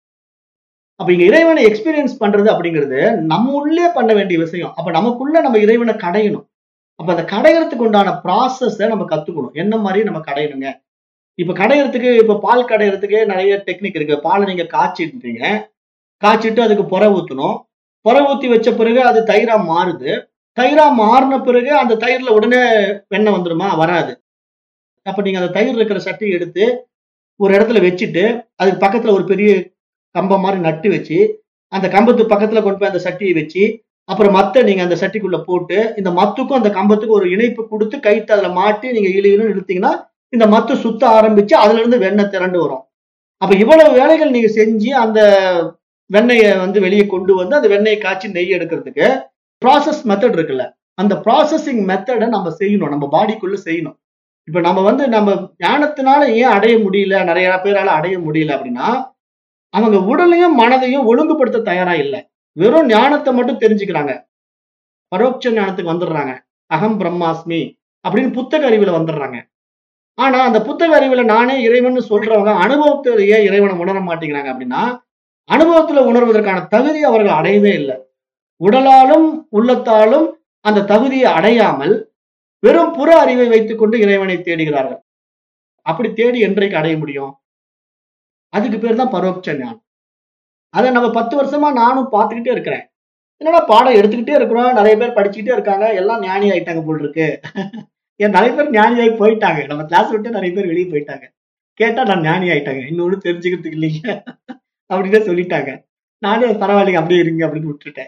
அப்ப இங்க இறைவனை எக்ஸ்பீரியன்ஸ் பண்றது அப்படிங்கிறது நம்ம உள்ளே பண்ண வேண்டிய விஷயம் அப்ப நமக்குள்ள நம்ம இறைவனை கடையணும் அப்ப அந்த கடையறதுக்கு உண்டான ப்ராசஸ நம்ம கத்துக்கணும் என்ன மாதிரி நம்ம கடையணுங்க இப்ப கடையறதுக்கு இப்ப பால் கடையறதுக்கு நிறைய டெக்னிக் இருக்கு பாலை நீங்க காய்ச்சிட்டீங்க காய்ச்சிட்டு அதுக்கு புற ஊத்தணும் புற ஊத்தி வச்ச பிறகு அது தயிரா மாறுது தயிரா மாறின பிறகு அந்த தயிர்ல உடனே வெண்ணெய் வந்துருமா வராது அப்ப நீங்க அந்த தயிர் இருக்கிற சட்டி எடுத்து ஒரு இடத்துல வச்சுட்டு அதுக்கு பக்கத்துல ஒரு பெரிய கம்பம் மாதிரி நட்டு வச்சு அந்த கம்பத்து பக்கத்துல கொண்டு போய் அந்த சட்டியை வச்சு அப்புறம் மத்த நீங்க அந்த சட்டிக்குள்ள போட்டு இந்த மத்துக்கும் அந்த கம்பத்துக்கும் ஒரு இணைப்பு கொடுத்து கைத்து அதுல மாட்டி நீங்க இழு இழுன்னு இழுத்தீங்கன்னா இந்த மத்து சுத்த ஆரம்பிச்சு அதுல இருந்து வெண்ணெய் திரண்டு வரும் அப்ப இவ்வளவு வேலைகள் நீங்க செஞ்சு அந்த வெண்ணெயை வந்து வெளியே கொண்டு வந்து அந்த வெண்ணெயை காய்ச்சி நெய் எடுக்கிறதுக்கு ப்ராசஸ் மெத்தட் இருக்குல்ல அந்த ப்ராசஸிங் மெத்தடை நம்ம செய்யணும் நம்ம பாடிக்குள்ள செய்யணும் இப்ப நம்ம வந்து நம்ம ஞானத்தினால ஏன் அடைய முடியல நிறைய பேரால அடைய முடியல அப்படின்னா அவங்க உடலையும் மனதையும் ஒழுங்குபடுத்த தயாரா இல்லை வெறும் ஞானத்தை மட்டும் தெரிஞ்சுக்கிறாங்க பரோட்ச ஞானத்துக்கு வந்துடுறாங்க அகம் பிரம்மாஸ்மி அப்படின்னு புத்தக அறிவுல வந்துடுறாங்க ஆனா அந்த புத்தக அறிவுல நானே இறைவன் சொல்றவங்க அனுபவத்திலேயே இறைவனை உணர மாட்டேங்கிறாங்க அப்படின்னா அனுபவத்துல உணர்வதற்கான தகுதி அவர்கள் அடையவே இல்லை உடலாலும் உள்ளத்தாலும் அந்த தகுதியை அடையாமல் வெறும் புற அறிவை வைத்துக்கொண்டு இறைவனை தேடுகிறார்கள் அப்படி தேடி என்றைக்கு அடைய முடியும் அதுக்கு பேர் தான் பரோட்ச ஞானம் அதை நம்ம பத்து வருஷமா நானும் பார்த்துக்கிட்டே இருக்கிறேன் என்னடா பாடம் எடுத்துக்கிட்டே இருக்கிறோம் நிறைய பேர் படிச்சுக்கிட்டே இருக்காங்க எல்லாம் ஞானி ஆயிட்டாங்க போல் இருக்கு ஏன் நிறைய பேர் ஞானியாகி போயிட்டாங்க நம்ம கிளாஸ் விட்டு நிறைய பேர் வெளியே போயிட்டாங்க கேட்டா நான் ஞானி ஆயிட்டாங்க இன்னொன்னு தெரிஞ்சுக்கிறதுக்கு இல்லைங்க அப்படின்னு சொல்லிட்டாங்க நானே பரவாயில்லைங்க அப்படியே இருங்க அப்படின்னு விட்டுட்டேன்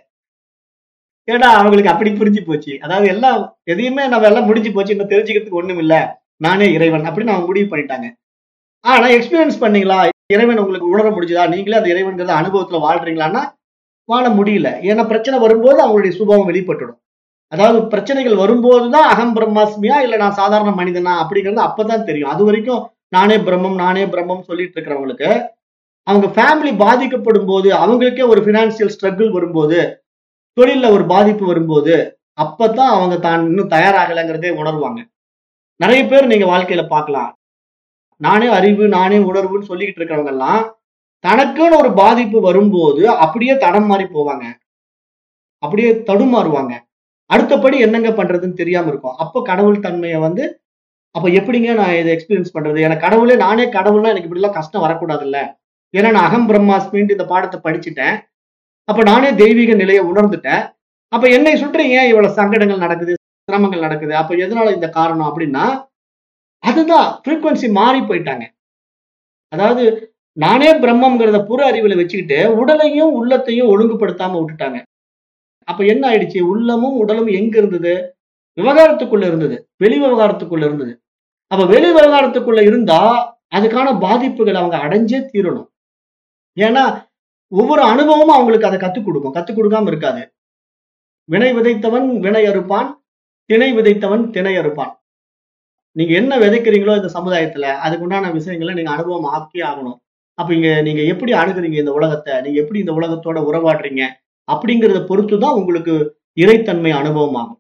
ஏடா அவங்களுக்கு அப்படி புரிஞ்சு போச்சு அதாவது எல்லாம் எதையுமே நம்ம எல்லாம் முடிஞ்சு போச்சு இன்னும் தெரிஞ்சுக்கிறதுக்கு ஒண்ணும் இல்ல நானே இறைவன் அப்படின்னு அவங்க முடிவு பண்ணிட்டாங்க ஆனா எக்ஸ்பீரியன்ஸ் பண்ணீங்களா இறைவன் உங்களுக்கு உணர முடிஞ்சதா நீங்களே அந்த இறைவன்கிறத அனுபவத்துல வாழ்றீங்களான்னா வாழ முடியல ஏன்னா பிரச்சனை வரும்போது அவங்களுடைய சுபாவம் வெளிப்பட்டுடும் அதாவது பிரச்சனைகள் வரும்போதுதான் அகம் பிரம்மாஸ்மியா இல்ல நான் சாதாரண மனிதனா அப்படிங்கிறது அப்பதான் தெரியும் அது வரைக்கும் நானே பிரம்மம் நானே பிரம்மம் சொல்லிட்டு இருக்கிறவங்களுக்கு அவங்க ஃபேமிலி பாதிக்கப்படும் போது அவங்களுக்கே ஒரு பினான்சியல் ஸ்ட்ரகிள் வரும்போது தொழில்ல ஒரு பாதிப்பு வரும்போது அப்பதான் அவங்க தான் இன்னும் தயாராகலைங்கிறதே உணர்வாங்க நிறைய பேர் நீங்க வாழ்க்கையில பார்க்கலாம் நானே அறிவு நானே உணர்வுன்னு சொல்லிக்கிட்டு இருக்கிறவங்க எல்லாம் தனக்குன்னு ஒரு பாதிப்பு வரும்போது அப்படியே தடம் மாறி போவாங்க அப்படியே தடுமாறுவாங்க அடுத்தபடி என்னங்க பண்றதுன்னு தெரியாம இருக்கும் அப்போ கடவுள் தன்மையை வந்து அப்ப எப்படிங்க நான் இதை எக்ஸ்பீரியன்ஸ் பண்றது எனக்கு கடவுளே நானே கடவுள்னா எனக்கு இப்படி எல்லாம் கஷ்டம் வரக்கூடாதுல்ல ஏன்னா நான் அகம் பிரம்மாஸ்மின்ட்டு இந்த பாடத்தை படிச்சுட்டேன் அப்ப நானே தெய்வீக நிலையை உணர்ந்துட்டேன் அப்ப என்னை சுற்றி ஏன் இவ்வளவு சங்கடங்கள் நடக்குது சிரமங்கள் நடக்குது அப்ப எதனால இந்த காரணம் அப்படின்னா அதுதான் ஃப்ரீக்வன்சி மாறி போயிட்டாங்க அதாவது நானே பிரம்மங்கிறத புற அறிவுல வச்சுக்கிட்டு உடலையும் உள்ளத்தையும் ஒழுங்குபடுத்தாம விட்டுட்டாங்க அப்ப என்ன ஆயிடுச்சு உள்ளமும் உடலும் எங்க இருந்தது விவகாரத்துக்குள்ள இருந்தது வெளி விவகாரத்துக்குள்ள இருந்தது அப்ப வெளி விவகாரத்துக்குள்ள இருந்தா அதுக்கான பாதிப்புகளை அவங்க அடைஞ்சே தீரணும் ஏன்னா ஒவ்வொரு அனுபவமும் அவங்களுக்கு அதை கத்துக் கொடுக்கும் கத்துக் கொடுக்காம இருக்காது வினை விதைத்தவன் வினை அறுப்பான் திணை விதைத்தவன் திணை அறுப்பான் நீங்க என்ன விதைக்கிறீங்களோ இந்த சமுதாயத்துல அதுக்கு உண்டான விஷயங்களை நீங்க அனுபவம் ஆக்கி ஆகணும் அப்ப இங்க நீங்க எப்படி அணுகுறீங்க இந்த உலகத்தை நீங்க எப்படி இந்த உலகத்தோட உறவாடுறீங்க அப்படிங்கறத பொறுத்து தான் உங்களுக்கு இறைத்தன்மை அனுபவம் ஆகும்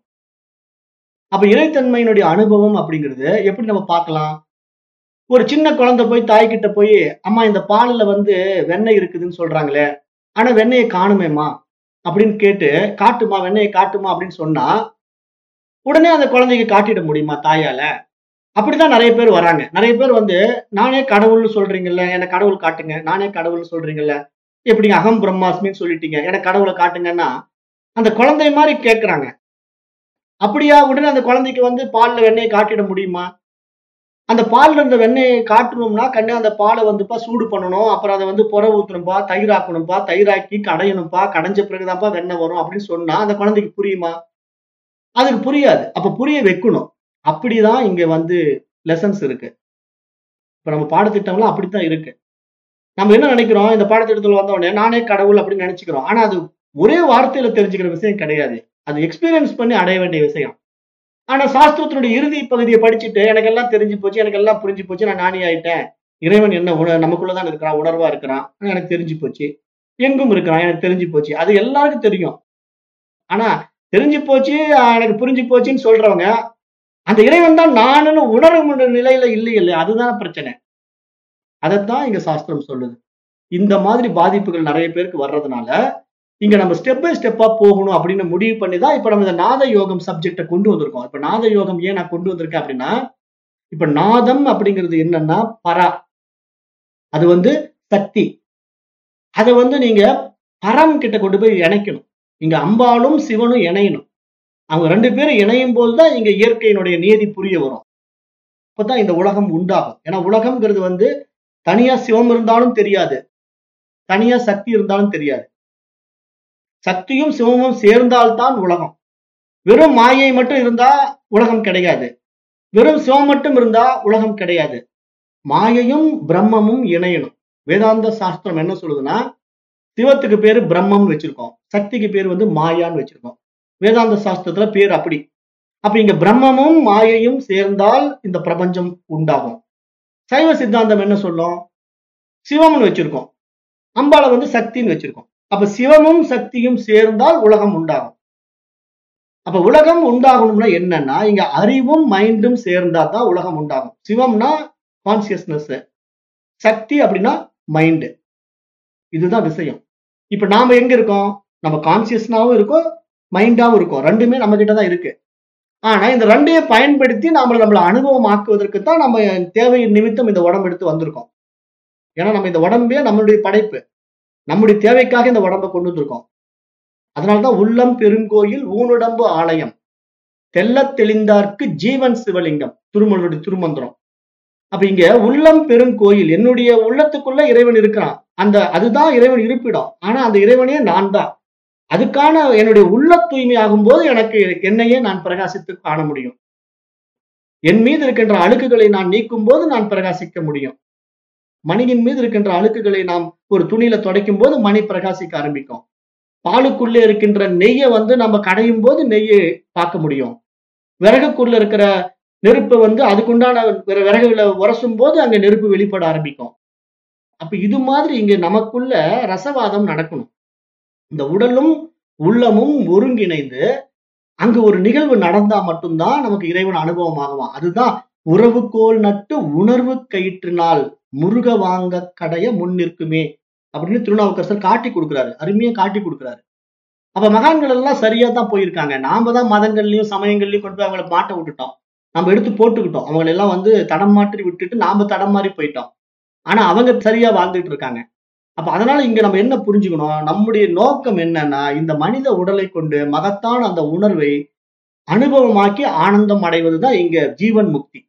அப்ப இறைத்தன்மையினுடைய அனுபவம் அப்படிங்கிறது எப்படி நம்ம பார்க்கலாம் ஒரு சின்ன குழந்தை போய் தாய்கிட்ட போய் அம்மா இந்த பாலில் வந்து வெண்ணெய் இருக்குதுன்னு சொல்றாங்களே ஆனா வெண்ணெயை காணுமேம்மா அப்படின்னு கேட்டு காட்டுமா வெண்ணெயை காட்டுமா அப்படின்னு சொன்னா உடனே அந்த குழந்தைக்கு காட்டிட முடியுமா தாயால அப்படிதான் நிறைய பேர் வராங்க நிறைய பேர் வந்து நானே கடவுள்னு சொல்றீங்கல்ல எனக்கு கடவுள் காட்டுங்க நானே கடவுள்னு சொல்றீங்கல்ல எப்படிங்க அகம் பிரம்மாஸ்மின்னு சொல்லிட்டீங்க எனக்கு கடவுளை காட்டுங்கன்னா அந்த குழந்தை மாதிரி கேட்கறாங்க அப்படியா உடனே அந்த குழந்தைக்கு வந்து பால்ல வெண்ணெயை காட்டிட முடியுமா அந்த பால்ல இருந்த வெண்ணெயை காட்டணும்னா கண்ணு அந்த பாலை வந்துப்பா சூடு பண்ணணும் அப்புறம் அதை வந்து புற ஊத்தணும்பா தயிராக்கணும்பா தயிராக்கி கடையணும்பா கடைஞ்ச பிறகுதான்ப்பா வெண்ணெய் வரும் அப்படின்னு சொன்னா அந்த குழந்தைக்கு புரியுமா அதுக்கு புரியாது அப்ப புரிய வைக்கணும் அப்படிதான் இங்க வந்து லெசன்ஸ் இருக்கு இப்ப நம்ம பாடத்திட்டம்லாம் அப்படித்தான் இருக்கு நம்ம என்ன நினைக்கிறோம் இந்த பாடத்திட்டத்துல வந்த உடனே நானே கடவுள் அப்படின்னு நினைச்சுக்கிறோம் ஆனா அது ஒரே வார்த்தையில தெரிஞ்சுக்கிற விஷயம் கிடையாது அது எக்ஸ்பீரியன்ஸ் பண்ணி அடைய வேண்டிய விஷயம் ஆனா சாஸ்திரத்தினுடைய இறுதி பகுதியை படிச்சுட்டு எனக்கு எல்லாம் தெரிஞ்சு போச்சு எனக்கு எல்லாம் புரிஞ்சு போச்சு நான் ஞானி ஆயிட்டேன் இறைவன் என்ன உண நமக்குள்ளதான் இருக்கிறான் உணர்வா இருக்கிறான் ஆனா எனக்கு தெரிஞ்சு போச்சு எங்கும் இருக்கிறான் எனக்கு தெரிஞ்சு போச்சு அது எல்லாருக்கும் தெரியும் ஆனா தெரிஞ்சு போச்சு ஆஹ் எனக்கு புரிஞ்சு போச்சுன்னு சொல்றவங்க அந்த இறைவன் தான் நானுன்னு உணரும் நிலையில இல்லை இல்லையா அதுதான் பிரச்சனை அதைத்தான் இங்க சாஸ்திரம் சொல்லுது இந்த மாதிரி பாதிப்புகள் நிறைய பேருக்கு வர்றதுனால இங்க நம்ம ஸ்டெப் பை ஸ்டெப்பா போகணும் அப்படின்னு முடிவு பண்ணி தான் இப்ப நம்ம இந்த நாத யோகம் சப்ஜெக்ட கொண்டு வந்திருக்கோம் இப்ப நாத யோகம் ஏன் நான் கொண்டு வந்திருக்கேன் அப்படின்னா இப்ப நாதம் அப்படிங்கிறது என்னன்னா பரா அது வந்து சக்தி அதை வந்து நீங்க பரம் கிட்ட கொண்டு போய் இணைக்கணும் இங்க அம்பாளும் சிவனும் இணையணும் அவங்க ரெண்டு பேரும் இணையும் போதுதான் இங்க இயற்கையினுடைய நியதி புரிய வரும் அப்பதான் இந்த உலகம் உண்டாகும் ஏன்னா உலகம்ங்கிறது வந்து தனியா சிவம் இருந்தாலும் தெரியாது தனியா சக்தி இருந்தாலும் தெரியாது சக்தியும் சிவமும் சேர்ந்தால்தான் உலகம் வெறும் மாயை மட்டும் இருந்தா உலகம் கிடையாது வெறும் சிவம் மட்டும் இருந்தா உலகம் கிடையாது மாயையும் பிரம்மமும் இணையணும் வேதாந்த சாஸ்திரம் என்ன சொல்லுதுன்னா சிவத்துக்கு பேரு பிரம்மம்னு வச்சிருக்கோம் சக்திக்கு பேர் வந்து மாயான்னு வச்சிருக்கோம் வேதாந்த சாஸ்திரத்துல பேர் அப்படி அப்ப இங்க பிரம்மமும் மாயையும் சேர்ந்தால் இந்த பிரபஞ்சம் உண்டாகும் சைவ சித்தாந்தம் என்ன சொல்லும் சிவம்னு வச்சிருக்கோம் அம்பாளை வந்து சக்தின்னு வச்சிருக்கோம் அப்ப சிவமும் சக்தியும் சேர்ந்தால் உலகம் உண்டாகும் அப்ப உலகம் உண்டாகணும்னா என்னன்னா இங்க அறிவும் மைண்டும் சேர்ந்தா தான் உலகம் உண்டாகும் சிவம்னா கான்சியஸ்னஸ் சக்தி அப்படின்னா மைண்டு இதுதான் விஷயம் இப்ப நாம எங்க இருக்கோம் நம்ம கான்சியஸ்னாவும் இருக்கோம் மைண்டாவும் இருக்கும் ரெண்டுமே நம்ம கிட்ட தான் இருக்கு ஆனா இந்த ரெண்டையும் பயன்படுத்தி நாம நம்மள அனுபவம் ஆக்குவதற்கு தான் நம்ம தேவையின் நிமித்தம் இந்த உடம்பு எடுத்து வந்திருக்கோம் ஏன்னா நம்ம இந்த உடம்பே நம்மளுடைய படைப்பு நம்முடைய தேவைக்காக இந்த உடம்பை கொண்டு வந்திருக்கோம் அதனாலதான் உள்ளம் பெருங்கோயில் ஊனுடம்பு ஆலயம் தெள்ளத் தெளிந்தார்க்கு ஜீவன் சிவலிங்கம் திருமலுடைய திருமந்திரம் அப்ப இங்க உள்ளம் பெருங்கோயில் என்னுடைய உள்ளத்துக்குள்ள இறைவன் இருக்கிறான் அந்த அதுதான் இறைவன் இருப்பிடம் ஆனா அந்த இறைவனே நான் தான் அதுக்கான என்னுடைய உள்ள தூய்மை ஆகும்போது எனக்கு என்னையே நான் பிரகாசித்து காண முடியும் என் மீது இருக்கின்ற அழுக்குகளை நான் நீக்கும் போது நான் பிரகாசிக்க முடியும் மணியின் மீது இருக்கின்ற அழுக்குகளை நாம் ஒரு துணியில துடைக்கும் போது மணி பிரகாசிக்க ஆரம்பிக்கும் பாலுக்குள்ளே இருக்கின்ற நெய்யை வந்து நம்ம கடையும் போது நெய்யை பார்க்க முடியும் விறகுக்குள்ள இருக்கிற நெருப்பு வந்து அதுக்குண்டான விற- விறகுல உரசும் போது அங்க நெருப்பு வெளிப்பட ஆரம்பிக்கும் அப்ப இது மாதிரி இங்க நமக்குள்ள ரசவாதம் நடக்கணும் இந்த உடலும் உள்ளமும் ஒருங்கிணைந்து அங்கு ஒரு நிகழ்வு நடந்தா மட்டும்தான் நமக்கு இறைவன் அனுபவம் ஆகுவான் அதுதான் உறவுகோல் நட்டு உணர்வு கயிற்றினால் முருக வாங்க கடைய முன் நிற்குமே அப்படின்னு திருநாவுக்கரசர் காட்டி கொடுக்கிறாரு அருமையா காட்டி கொடுக்கிறாரு அப்ப மகான்கள் எல்லாம் சரியா தான் போயிருக்காங்க நாம தான் மதங்கள்லயும் சமயங்கள்லயும் கொண்டு போய் அவங்கள மாட்ட விட்டுட்டோம் நம்ம எடுத்து போட்டுக்கிட்டோம் அவங்களை எல்லாம் வந்து தடம் மாற்றி விட்டுட்டு நாம தடம் மாறி போயிட்டோம் ஆனா அவங்க சரியா வாழ்ந்துட்டு இருக்காங்க அப்ப அதனால இங்க நம்ம என்ன புரிஞ்சுக்கணும் நம்முடைய நோக்கம் என்னன்னா இந்த மனித உடலை கொண்டு மகத்தான அந்த உணர்வை அனுபவமாக்கி ஆனந்தம் அடைவதுதான் இங்க ஜீவன் முக்தி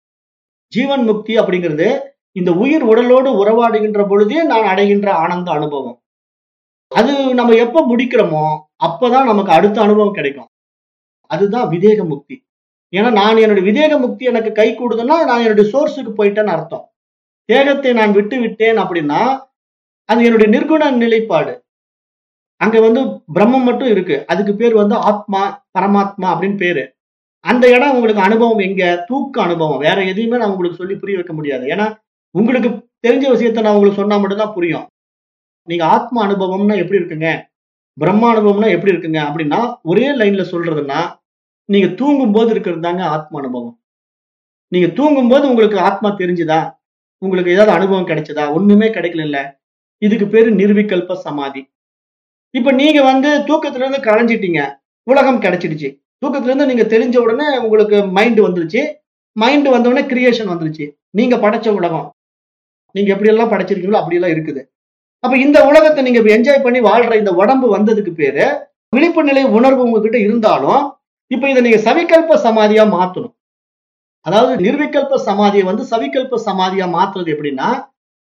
ஜீவன் முக்தி அப்படிங்கிறது இந்த உயிர் உடலோடு உறவாடுகின்ற பொழுதே நான் அடைகின்ற ஆனந்த அனுபவம் அது நம்ம எப்ப முடிக்கிறோமோ அப்பதான் நமக்கு அடுத்த அனுபவம் கிடைக்கும் அதுதான் விதேக முக்தி ஏன்னா நான் என்னுடைய விதேக முக்தி எனக்கு கை கூடுதுன்னா நான் என்னுடைய சோர்ஸுக்கு போயிட்டேன்னு அர்த்தம் தேகத்தை நான் விட்டு விட்டேன் அப்படின்னா அது என்னுடைய நிர்குண நிலைப்பாடு அங்க வந்து பிரம்மம் மட்டும் இருக்கு அதுக்கு பேர் வந்து ஆத்மா பரமாத்மா அப்படின்னு பேரு அந்த இடம் உங்களுக்கு அனுபவம் எங்க தூக்க அனுபவம் வேற எதையுமே நான் உங்களுக்கு சொல்லி புரிய வைக்க முடியாது ஏன்னா உங்களுக்கு தெரிஞ்ச விஷயத்த நான் உங்களுக்கு சொன்னா மட்டும்தான் புரியும் நீங்க ஆத்ம அனுபவம்னா எப்படி இருக்குங்க பிரம்ம அனுபவம்னா எப்படி இருக்குங்க அப்படின்னா ஒரே லைன்ல சொல்றதுன்னா நீங்க தூங்கும் போது இருக்கிறது தாங்க ஆத்ம அனுபவம் நீங்க தூங்கும் போது உங்களுக்கு ஆத்மா தெரிஞ்சுதா உங்களுக்கு ஏதாவது அனுபவம் கிடைச்சதா ஒண்ணுமே கிடைக்கல இல்ல இதுக்கு பேரு நிர்விகல்ப சமாதி இப்ப நீங்க வந்து தூக்கத்துல இருந்து களைஞ்சிட்டீங்க உலகம் கிடைச்சிடுச்சு தூக்கத்துல இருந்து நீங்க தெரிஞ்ச உடனே உங்களுக்கு மைண்ட் வந்துருச்சு மைண்ட் வந்த உடனே கிரியேஷன் வந்துருச்சு நீங்க படைச்ச உலகம் நீங்க எப்படி எல்லாம் படைச்சிருக்கீங்களோ அப்படி எல்லாம் இருக்குது அப்ப இந்த உலகத்தை நீங்க என்ஜாய் பண்ணி வாழ்ற இந்த உடம்பு வந்ததுக்கு பேரு விழிப்பு நிலை உணர்வு உங்ககிட்ட இருந்தாலும் இப்ப இதை நீங்க சவிகல்ப சமாதியா மாத்தணும் அதாவது நிர்விகல்ப சமாதியை வந்து சவிகல்ப சமாதியா மாத்துறது எப்படின்னா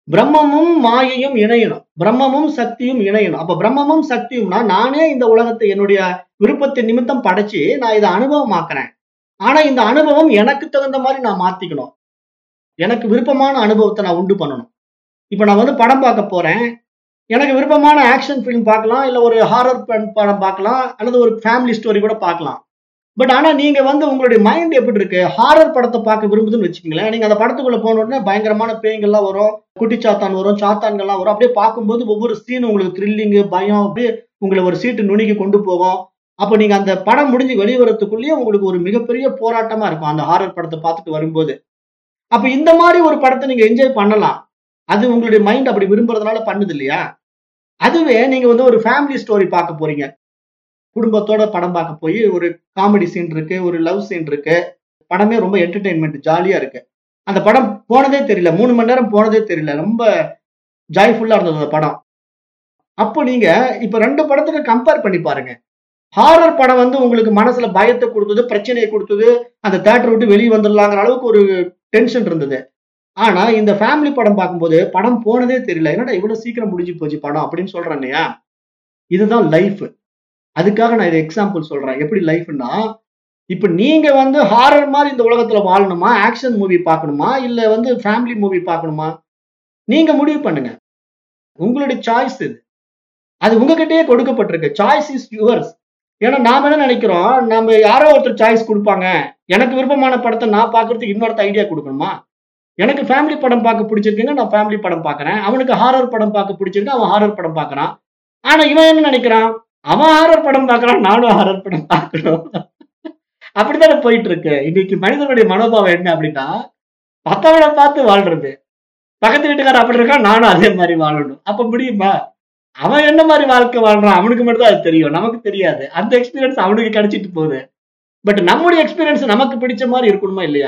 பிரம்மமும் மாயையும் இணையணும் பிரம்மமும் சக்தியும் இணையணும் அப்ப பிரம்மமும் சக்தியும்னா நானே இந்த உலகத்தை என்னுடைய விருப்பத்தின் நிமித்தம் படைச்சு நான் இதை அனுபவமாக்குறேன் ஆனா இந்த அனுபவம் எனக்கு தகுந்த மாதிரி நான் மாத்திக்கணும் எனக்கு விருப்பமான அனுபவத்தை நான் உண்டு பண்ணணும் இப்ப நான் வந்து படம் பார்க்க போறேன் எனக்கு விருப்பமான ஆக்ஷன் ஃபிலிம் பார்க்கலாம் இல்ல ஒரு ஹாரர் படம் பார்க்கலாம் அல்லது ஒரு ஃபேமிலி ஸ்டோரி கூட பார்க்கலாம் பட் ஆனா நீங்க வந்து உங்களுடைய மைண்ட் எப்படி இருக்கு ஹாரர் படத்தை பார்க்க விரும்புதுன்னு வச்சுக்கீங்களேன் நீங்க அந்த படத்துக்குள்ள போன உடனே பயங்கரமான பேய்கள்லாம் வரும் குட்டி சாத்தான் வரும் சாத்தான்கள்லாம் வரும் அப்படியே பார்க்கும்போது ஒவ்வொரு சீன் உங்களுக்கு த்ரில்லிங்கு பயம் அப்படியே உங்களை ஒரு சீட்டு நுணுகி கொண்டு போகும் அப்ப நீங்க அந்த படம் முடிஞ்சு வெளிவரத்துக்குள்ளேயே உங்களுக்கு ஒரு மிகப்பெரிய போராட்டமா இருக்கும் அந்த ஹாரர் படத்தை பார்த்துட்டு வரும்போது அப்ப இந்த மாதிரி ஒரு படத்தை நீங்க என்ஜாய் பண்ணலாம் அது உங்களுடைய மைண்ட் அப்படி விரும்புறதுனால பண்ணுது இல்லையா அதுவே நீங்க வந்து ஒரு ஃபேமிலி ஸ்டோரி பார்க்க போறீங்க குடும்பத்தோட படம் பார்க்க போய் ஒரு காமெடி சீன் இருக்கு ஒரு லவ் சீன் இருக்கு படமே ரொம்ப என்டர்டெயின்மெண்ட் ஜாலியா இருக்கு அந்த படம் போனதே தெரியல மூணு மணி நேரம் போனதே தெரியல ரொம்ப ஜாய்ஃபுல்லா இருந்தது அந்த படம் அப்போ நீங்க இப்ப ரெண்டு படத்துக்கு கம்பேர் பண்ணி பாருங்க ஹாரர் படம் வந்து உங்களுக்கு மனசுல பயத்தை கொடுத்தது பிரச்சனையை கொடுத்தது அந்த தேட்டர் விட்டு வெளியே வந்துடலாங்கிற அளவுக்கு ஒரு டென்ஷன் இருந்தது ஆனா இந்த ஃபேமிலி படம் பார்க்கும்போது படம் போனதே தெரியல என்னடா இவ்வளவு சீக்கிரம் முடிஞ்சு போச்சு படம் அப்படின்னு சொல்றேன் இல்லையா இதுதான் லைஃப் அதுக்காக நான் இதை எக்ஸாம்பிள் சொல்றேன் எப்படி லைஃப்னா இப்ப நீங்க வந்து ஹாரர் மாதிரி இந்த உலகத்துல வாழணுமா ஆக்ஷன் மூவி பார்க்கணுமா இல்ல வந்து ஃபேமிலி மூவி பார்க்கணுமா நீங்க முடிவு பண்ணுங்க உங்களுடைய சாய்ஸ் இது அது உங்ககிட்டயே கொடுக்கப்பட்டிருக்கு சாய்ஸ் இஸ் யுவர்ஸ் ஏன்னா நாம என்ன நினைக்கிறோம் நம்ம யாரோ ஒருத்தர் சாய்ஸ் கொடுப்பாங்க எனக்கு விருப்பமான படத்தை நான் பார்க்கறதுக்கு இன்னொருத்த ஐடியா கொடுக்கணுமா எனக்கு ஃபேமிலி படம் பார்க்க பிடிச்சிருக்குங்க நான் ஃபேமிலி படம் பார்க்கறேன் அவனுக்கு ஹாரர் படம் பார்க்க பிடிச்சிருக்கு அவன் ஹாரர் படம் பார்க்கறான் ஆனா இவன் என்ன நினைக்கிறான் அவன் ஹாரர் படம் பார்க்கறான் நானும் ஹாரர் படம் பார்க்கணும் அப்படித்தானே போயிட்டு இருக்கு இன்னைக்கு மனிதனுடைய மனோபாவம் என்ன அப்படின்னா மத்தவனை பார்த்து வாழ்றது பக்கத்து வீட்டுக்காரர் அப்படி இருக்கான் நானும் அதே மாதிரி வாழணும் அப்ப முடியுமா அவன் என்ன மாதிரி வாழ்க்கை வாழ்றான் அவனுக்கு மட்டும் தான் அது தெரியும் நமக்கு தெரியாது அந்த எக்ஸ்பீரியன்ஸ் அவனுக்கு கிடைச்சிட்டு போகுது பட் நம்முடைய எக்ஸ்பீரியன்ஸ் நமக்கு பிடிச்ச மாதிரி இருக்கணுமா இல்லையா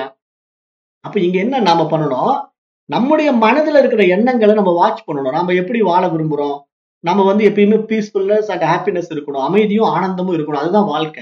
அப்ப இங்க என்ன நாம பண்ணணும் நம்முடைய மனதுல இருக்கிற எண்ணங்களை நம்ம வாட்ச் பண்ணணும் நம்ம எப்படி வாழ விரும்புறோம் நம்ம வந்து எப்பயுமே பீஸ்ஃபுல்னஸ் அண்ட் ஹாப்பினஸ் இருக்கணும் அமைதியும் ஆனந்தமும் இருக்கணும் அதுதான் வாழ்க்கை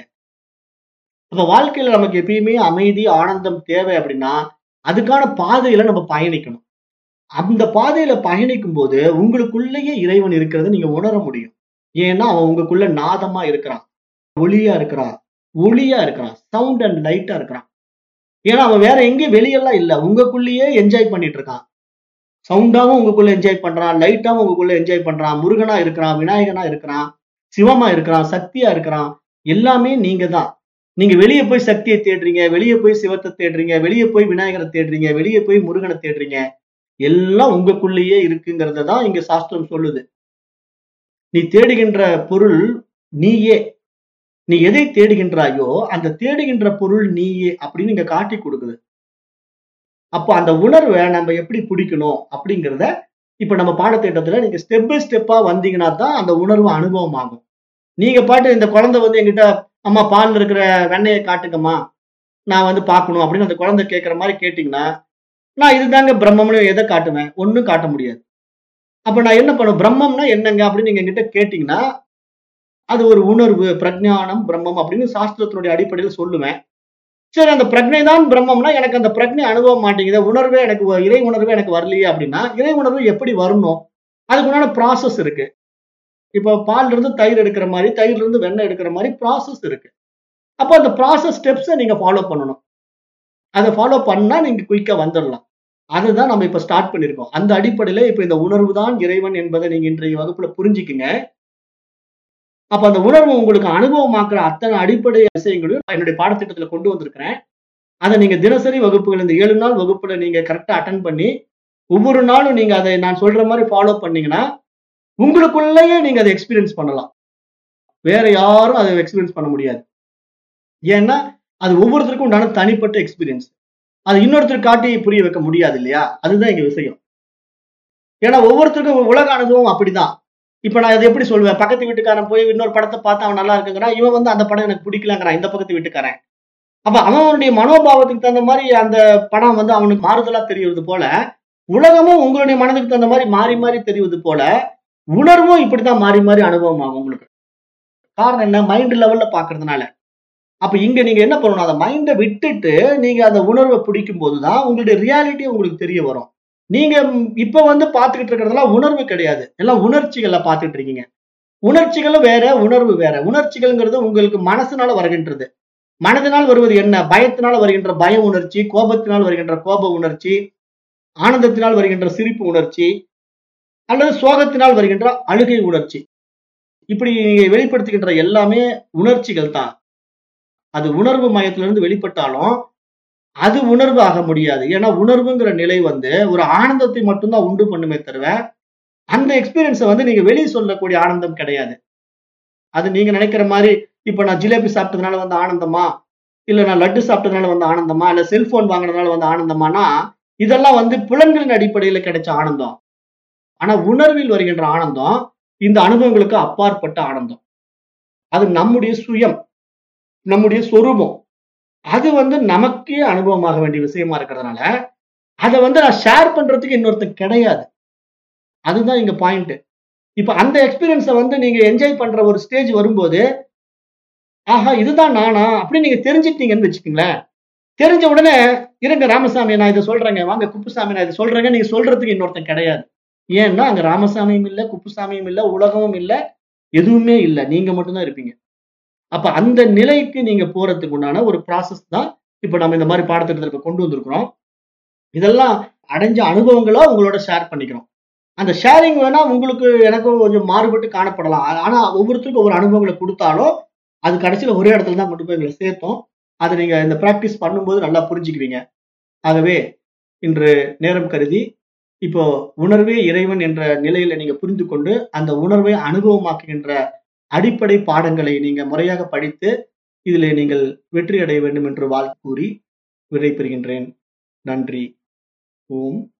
அப்ப வாழ்க்கையில நமக்கு எப்பயுமே அமைதி ஆனந்தம் தேவை அப்படின்னா அதுக்கான பாதையில நம்ம பயணிக்கணும் அந்த பாதையில பயணிக்கும் போது உங்களுக்குள்ளேயே இறைவன் இருக்கிறத நீங்க உணர முடியும் ஏன்னா அவன் உங்களுக்குள்ள நாதமா இருக்கிறான் ஒளியா இருக்கிறான் ஒளியா இருக்கிறான் சவுண்ட் அண்ட் லைட்டா இருக்கிறான் ஏன்னா அவன் வேற எங்கேயும் வெளியெல்லாம் இல்ல உங்களுக்குள்ளேயே என்ஜாய் பண்ணிட்டு இருக்கான் சவுண்டாவும் உங்களுக்குள்ள என்ஜாய் பண்றான் லைட்டாவும் உங்களுக்குள்ள என்ஜாய் பண்றான் முருகனா இருக்கிறான் விநாயகனா இருக்கிறான் சிவமா இருக்கிறான் சக்தியா இருக்கிறான் எல்லாமே நீங்க தான் நீங்க வெளியே போய் சக்தியை தேடுறீங்க வெளியே போய் சிவத்தை தேடுறீங்க வெளியே போய் விநாயகரை தேடுறீங்க வெளியே போய் முருகனை தேடுறீங்க எல்லாம் உங்களுக்குள்ளேயே இருக்குங்கிறத தான் இங்க சாஸ்திரம் சொல்லுது நீ தேடுகின்ற பொருள் நீயே நீ எதை தேடுகின்றாயோ அந்த தேடுகின்ற பொருள் நீயே அப்படின்னு இங்க காட்டி கொடுக்குது அப்போ அந்த உணர்வை நம்ம எப்படி பிடிக்கணும் அப்படிங்கிறத இப்ப நம்ம பாடத்திட்டத்துல நீங்க ஸ்டெப் பை ஸ்டெப்பா வந்தீங்கன்னா தான் அந்த உணர்வு அனுபவம் ஆகும் நீங்க பாட்டு இந்த குழந்தை வந்து என்கிட்ட அம்மா பால்ல இருக்கிற வெண்ணெயை காட்டுங்கம்மா நான் வந்து பார்க்கணும் அப்படின்னு அந்த குழந்தை கேட்கற மாதிரி கேட்டீங்கன்னா நான் இதுதாங்க பிரம்மம்னு எதை காட்டுவேன் ஒன்றும் காட்ட முடியாது அப்ப நான் என்ன பண்ணுவேன் பிரம்மம்னா என்னங்க அப்படின்னு நீங்க என்கிட்ட கேட்டீங்கன்னா அது ஒரு உணர்வு பிரஜானம் பிரம்மம் அப்படின்னு சாஸ்திரத்தினுடைய அடிப்படையில் சொல்லுவேன் சரி அந்த பிரஜை தான் பிரம்மம்னா எனக்கு அந்த பிரஜை அனுபவம் மாட்டேங்குது உணர்வே எனக்கு வ- இறை உணர்வே எனக்கு வரலையே அப்படின்னா இறை உணர்வு எப்படி வரணும் அதுக்கு உண்டான ப்ராசஸ் இருக்கு இப்போ பால்ல இருந்து தயிர் எடுக்கிற மாதிரி தயிர்ல இருந்து வெண்ணெய் எடுக்கிற மாதிரி ப்ராசஸ் இருக்கு அப்போ அந்த ப்ராசஸ் ஸ்டெப்ஸை நீங்க ஃபாலோ பண்ணணும் அதை ஃபாலோ பண்ணா நீங்க குயிக்கா வந்துடலாம் அதுதான் நம்ம இப்ப ஸ்டார்ட் பண்ணிருக்கோம் அந்த அடிப்படையில இப்ப இந்த உணர்வு தான் இறைவன் என்பதை நீங்க இன்றைய வகுப்புல புரிஞ்சுக்குங்க அப்ப அந்த உணர்வு உங்களுக்கு அனுபவமாக்குற அத்தனை அடிப்படை விஷயங்களையும் நான் என்னுடைய பாடத்திட்டத்துல கொண்டு வந்திருக்கிறேன் அதை நீங்க தினசரி வகுப்புகள் இந்த ஏழு நாள் வகுப்புல நீங்க கரெக்டா அட்டன் பண்ணி ஒவ்வொரு நாளும் நீங்க அதை நான் சொல்ற மாதிரி ஃபாலோ பண்ணீங்கன்னா உங்களுக்குள்ளேயே நீங்க அதை எக்ஸ்பீரியன்ஸ் பண்ணலாம் வேற யாரும் அதை எக்ஸ்பீரியன்ஸ் பண்ண முடியாது ஏன்னா அது ஒவ்வொருத்தருக்கும் உண்டான தனிப்பட்ட எக்ஸ்பீரியன்ஸ் அது இன்னொருத்தர் காட்டி புரிய வைக்க முடியாது இல்லையா அதுதான் இங்க விஷயம் ஏன்னா ஒவ்வொருத்தருக்கும் உலக அனுபவம் அப்படிதான் இப்ப நான் அதை எப்படி சொல்லுவேன் பக்கத்து வீட்டுக்காரன் போய் இன்னொரு படத்தை பார்த்து அவன் நல்லா இருக்குங்கிறான் இவன் வந்து அந்த படம் எனக்கு பிடிக்கலங்கிறான் இந்த பக்கத்து வீட்டுக்காரன் அப்ப அவனுடைய மனோபாவத்துக்கு தகுந்த மாதிரி அந்த படம் வந்து அவனுக்கு மாறுதலா தெரியுது போல உலகமும் உங்களுடைய மனதுக்கு தகுந்த மாதிரி மாறி மாறி தெரிவது போல உணர்வும் இப்படித்தான் மாறி மாறி அனுபவம் ஆகும் உங்களுக்கு காரணம் என்ன மைண்ட் லெவல்ல பாக்குறதுனால அப்ப இங்க நீங்க என்ன பண்ணணும் அந்த மைண்டை விட்டுட்டு நீங்க அந்த உணர்வை பிடிக்கும் போதுதான் உங்களுடைய ரியாலிட்டி உங்களுக்கு தெரிய வரும் நீங்க ம், இப்ப வந்து பாத்துக்கிட்டு இருக்கிறதெல்லாம் உணர்வு கிடையாது எல்லாம் உணர்ச்சிகளை பாத்துக்கிட்டு இருக்கீங்க உணர்ச்சிகளும் வேற உணர்வு வேற உணர்ச்சிகள்ங்கிறது உங்களுக்கு மனசுனால வருகின்றது மனதினால் வருவது என்ன பயத்தினால் வருகின்ற பய உணர்ச்சி கோபத்தினால் வருகின்ற கோப உணர்ச்சி ஆனந்தத்தினால் வருகின்ற சிரிப்பு உணர்ச்சி அல்லது சோகத்தினால் வருகின்ற அழுகை உணர்ச்சி இப்படி நீங்க வெளிப்படுத்துகின்ற எல்லாமே உணர்ச்சிகள் தான் அது உணர்வு மயத்திலிருந்து வெளிப்பட்டாலும் அது உணர்வு ஆக முடியாது ஏன்னா உணர்வுங்கிற நிலை வந்து ஒரு ஆனந்தத்தை மட்டும்தான் உண்டு பண்ணுமே தவிர அந்த எக்ஸ்பீரியன்ஸை வந்து நீங்க வெளியே சொல்லக்கூடிய ஆனந்தம் கிடையாது அது நீங்க நினைக்கிற மாதிரி இப்ப நான் ஜிலேபி சாப்பிட்டதுனால வந்து ஆனந்தமா இல்ல நான் லட்டு சாப்பிட்டதுனால வந்து ஆனந்தமா இல்ல செல்போன் வாங்கினதுனால வந்து ஆனந்தமானா இதெல்லாம் வந்து புலன்களின் அடிப்படையில கிடைச்ச ஆனந்தம் ஆனா உணர்வில் வருகின்ற ஆனந்தம் இந்த அனுபவங்களுக்கு அப்பாற்பட்ட ஆனந்தம் அது நம்முடைய சுயம் நம்முடைய சொரூபம் அது வந்து நமக்கே அனுபவமாக வேண்டிய விஷயமா இருக்கிறதுனால அதை வந்து நான் ஷேர் பண்றதுக்கு இன்னொருத்தன் கிடையாது அதுதான் இங்க பாயிண்ட் இப்ப அந்த எக்ஸ்பீரியன்ஸை வந்து நீங்க என்ஜாய் பண்ற ஒரு ஸ்டேஜ் வரும்போது ஆஹா இதுதான் நானா அப்படி நீங்க தெரிஞ்சிட்டீங்கன்னு வச்சுக்கோங்களேன் தெரிஞ்ச உடனே இருங்க ராமசாமி நான் இதை சொல்றேங்க வாங்க குப்புசாமி நான் இதை சொல்றேங்க நீங்க சொல்றதுக்கு இன்னொருத்தன் கிடையாது ஏன்னா அங்க ராமசாமியும் இல்ல குப்புசாமியும் இல்ல உலகமும் இல்ல எதுவுமே இல்ல நீங்க மட்டும்தான் இருப்பீங்க அப்ப அந்த நிலைக்கு நீங்க போறதுக்கு உண்டான ஒரு ப்ராசஸ் தான் இப்ப நம்ம இந்த மாதிரி பாடத்திட்டத்தில் இப்ப கொண்டு வந்திருக்கிறோம் இதெல்லாம் அடைஞ்ச அனுபவங்களா உங்களோட ஷேர் பண்ணிக்கிறோம் அந்த ஷேரிங் வேணா உங்களுக்கு எனக்கும் கொஞ்சம் மாறுபட்டு காணப்படலாம் ஆ- ஆனா ஒவ்வொருத்தருக்கும் ஒவ்வொரு அனுபவங்களை கொடுத்தாலும் அது கடைசியில ஒரே இடத்துல தான் கொண்டு போய் எங்களை சேர்த்தோம் அதை நீங்க இந்த பிராக்டிஸ் பண்ணும்போது நல்லா புரிஞ்சுக்குவீங்க ஆகவே இன்று நேரம் கருதி இப்போ உணர்வே இறைவன் என்ற நிலையில நீங்க புரிந்து கொண்டு அந்த உணர்வை அனுபவமாக்குகின்ற அடிப்படை பாடங்களை நீங்க முறையாக படித்து இதிலே நீங்கள் வெற்றி அடைய வேண்டும் என்று வாழ்த்து கூறி விடை பெறுகின்றேன் நன்றி ஓம்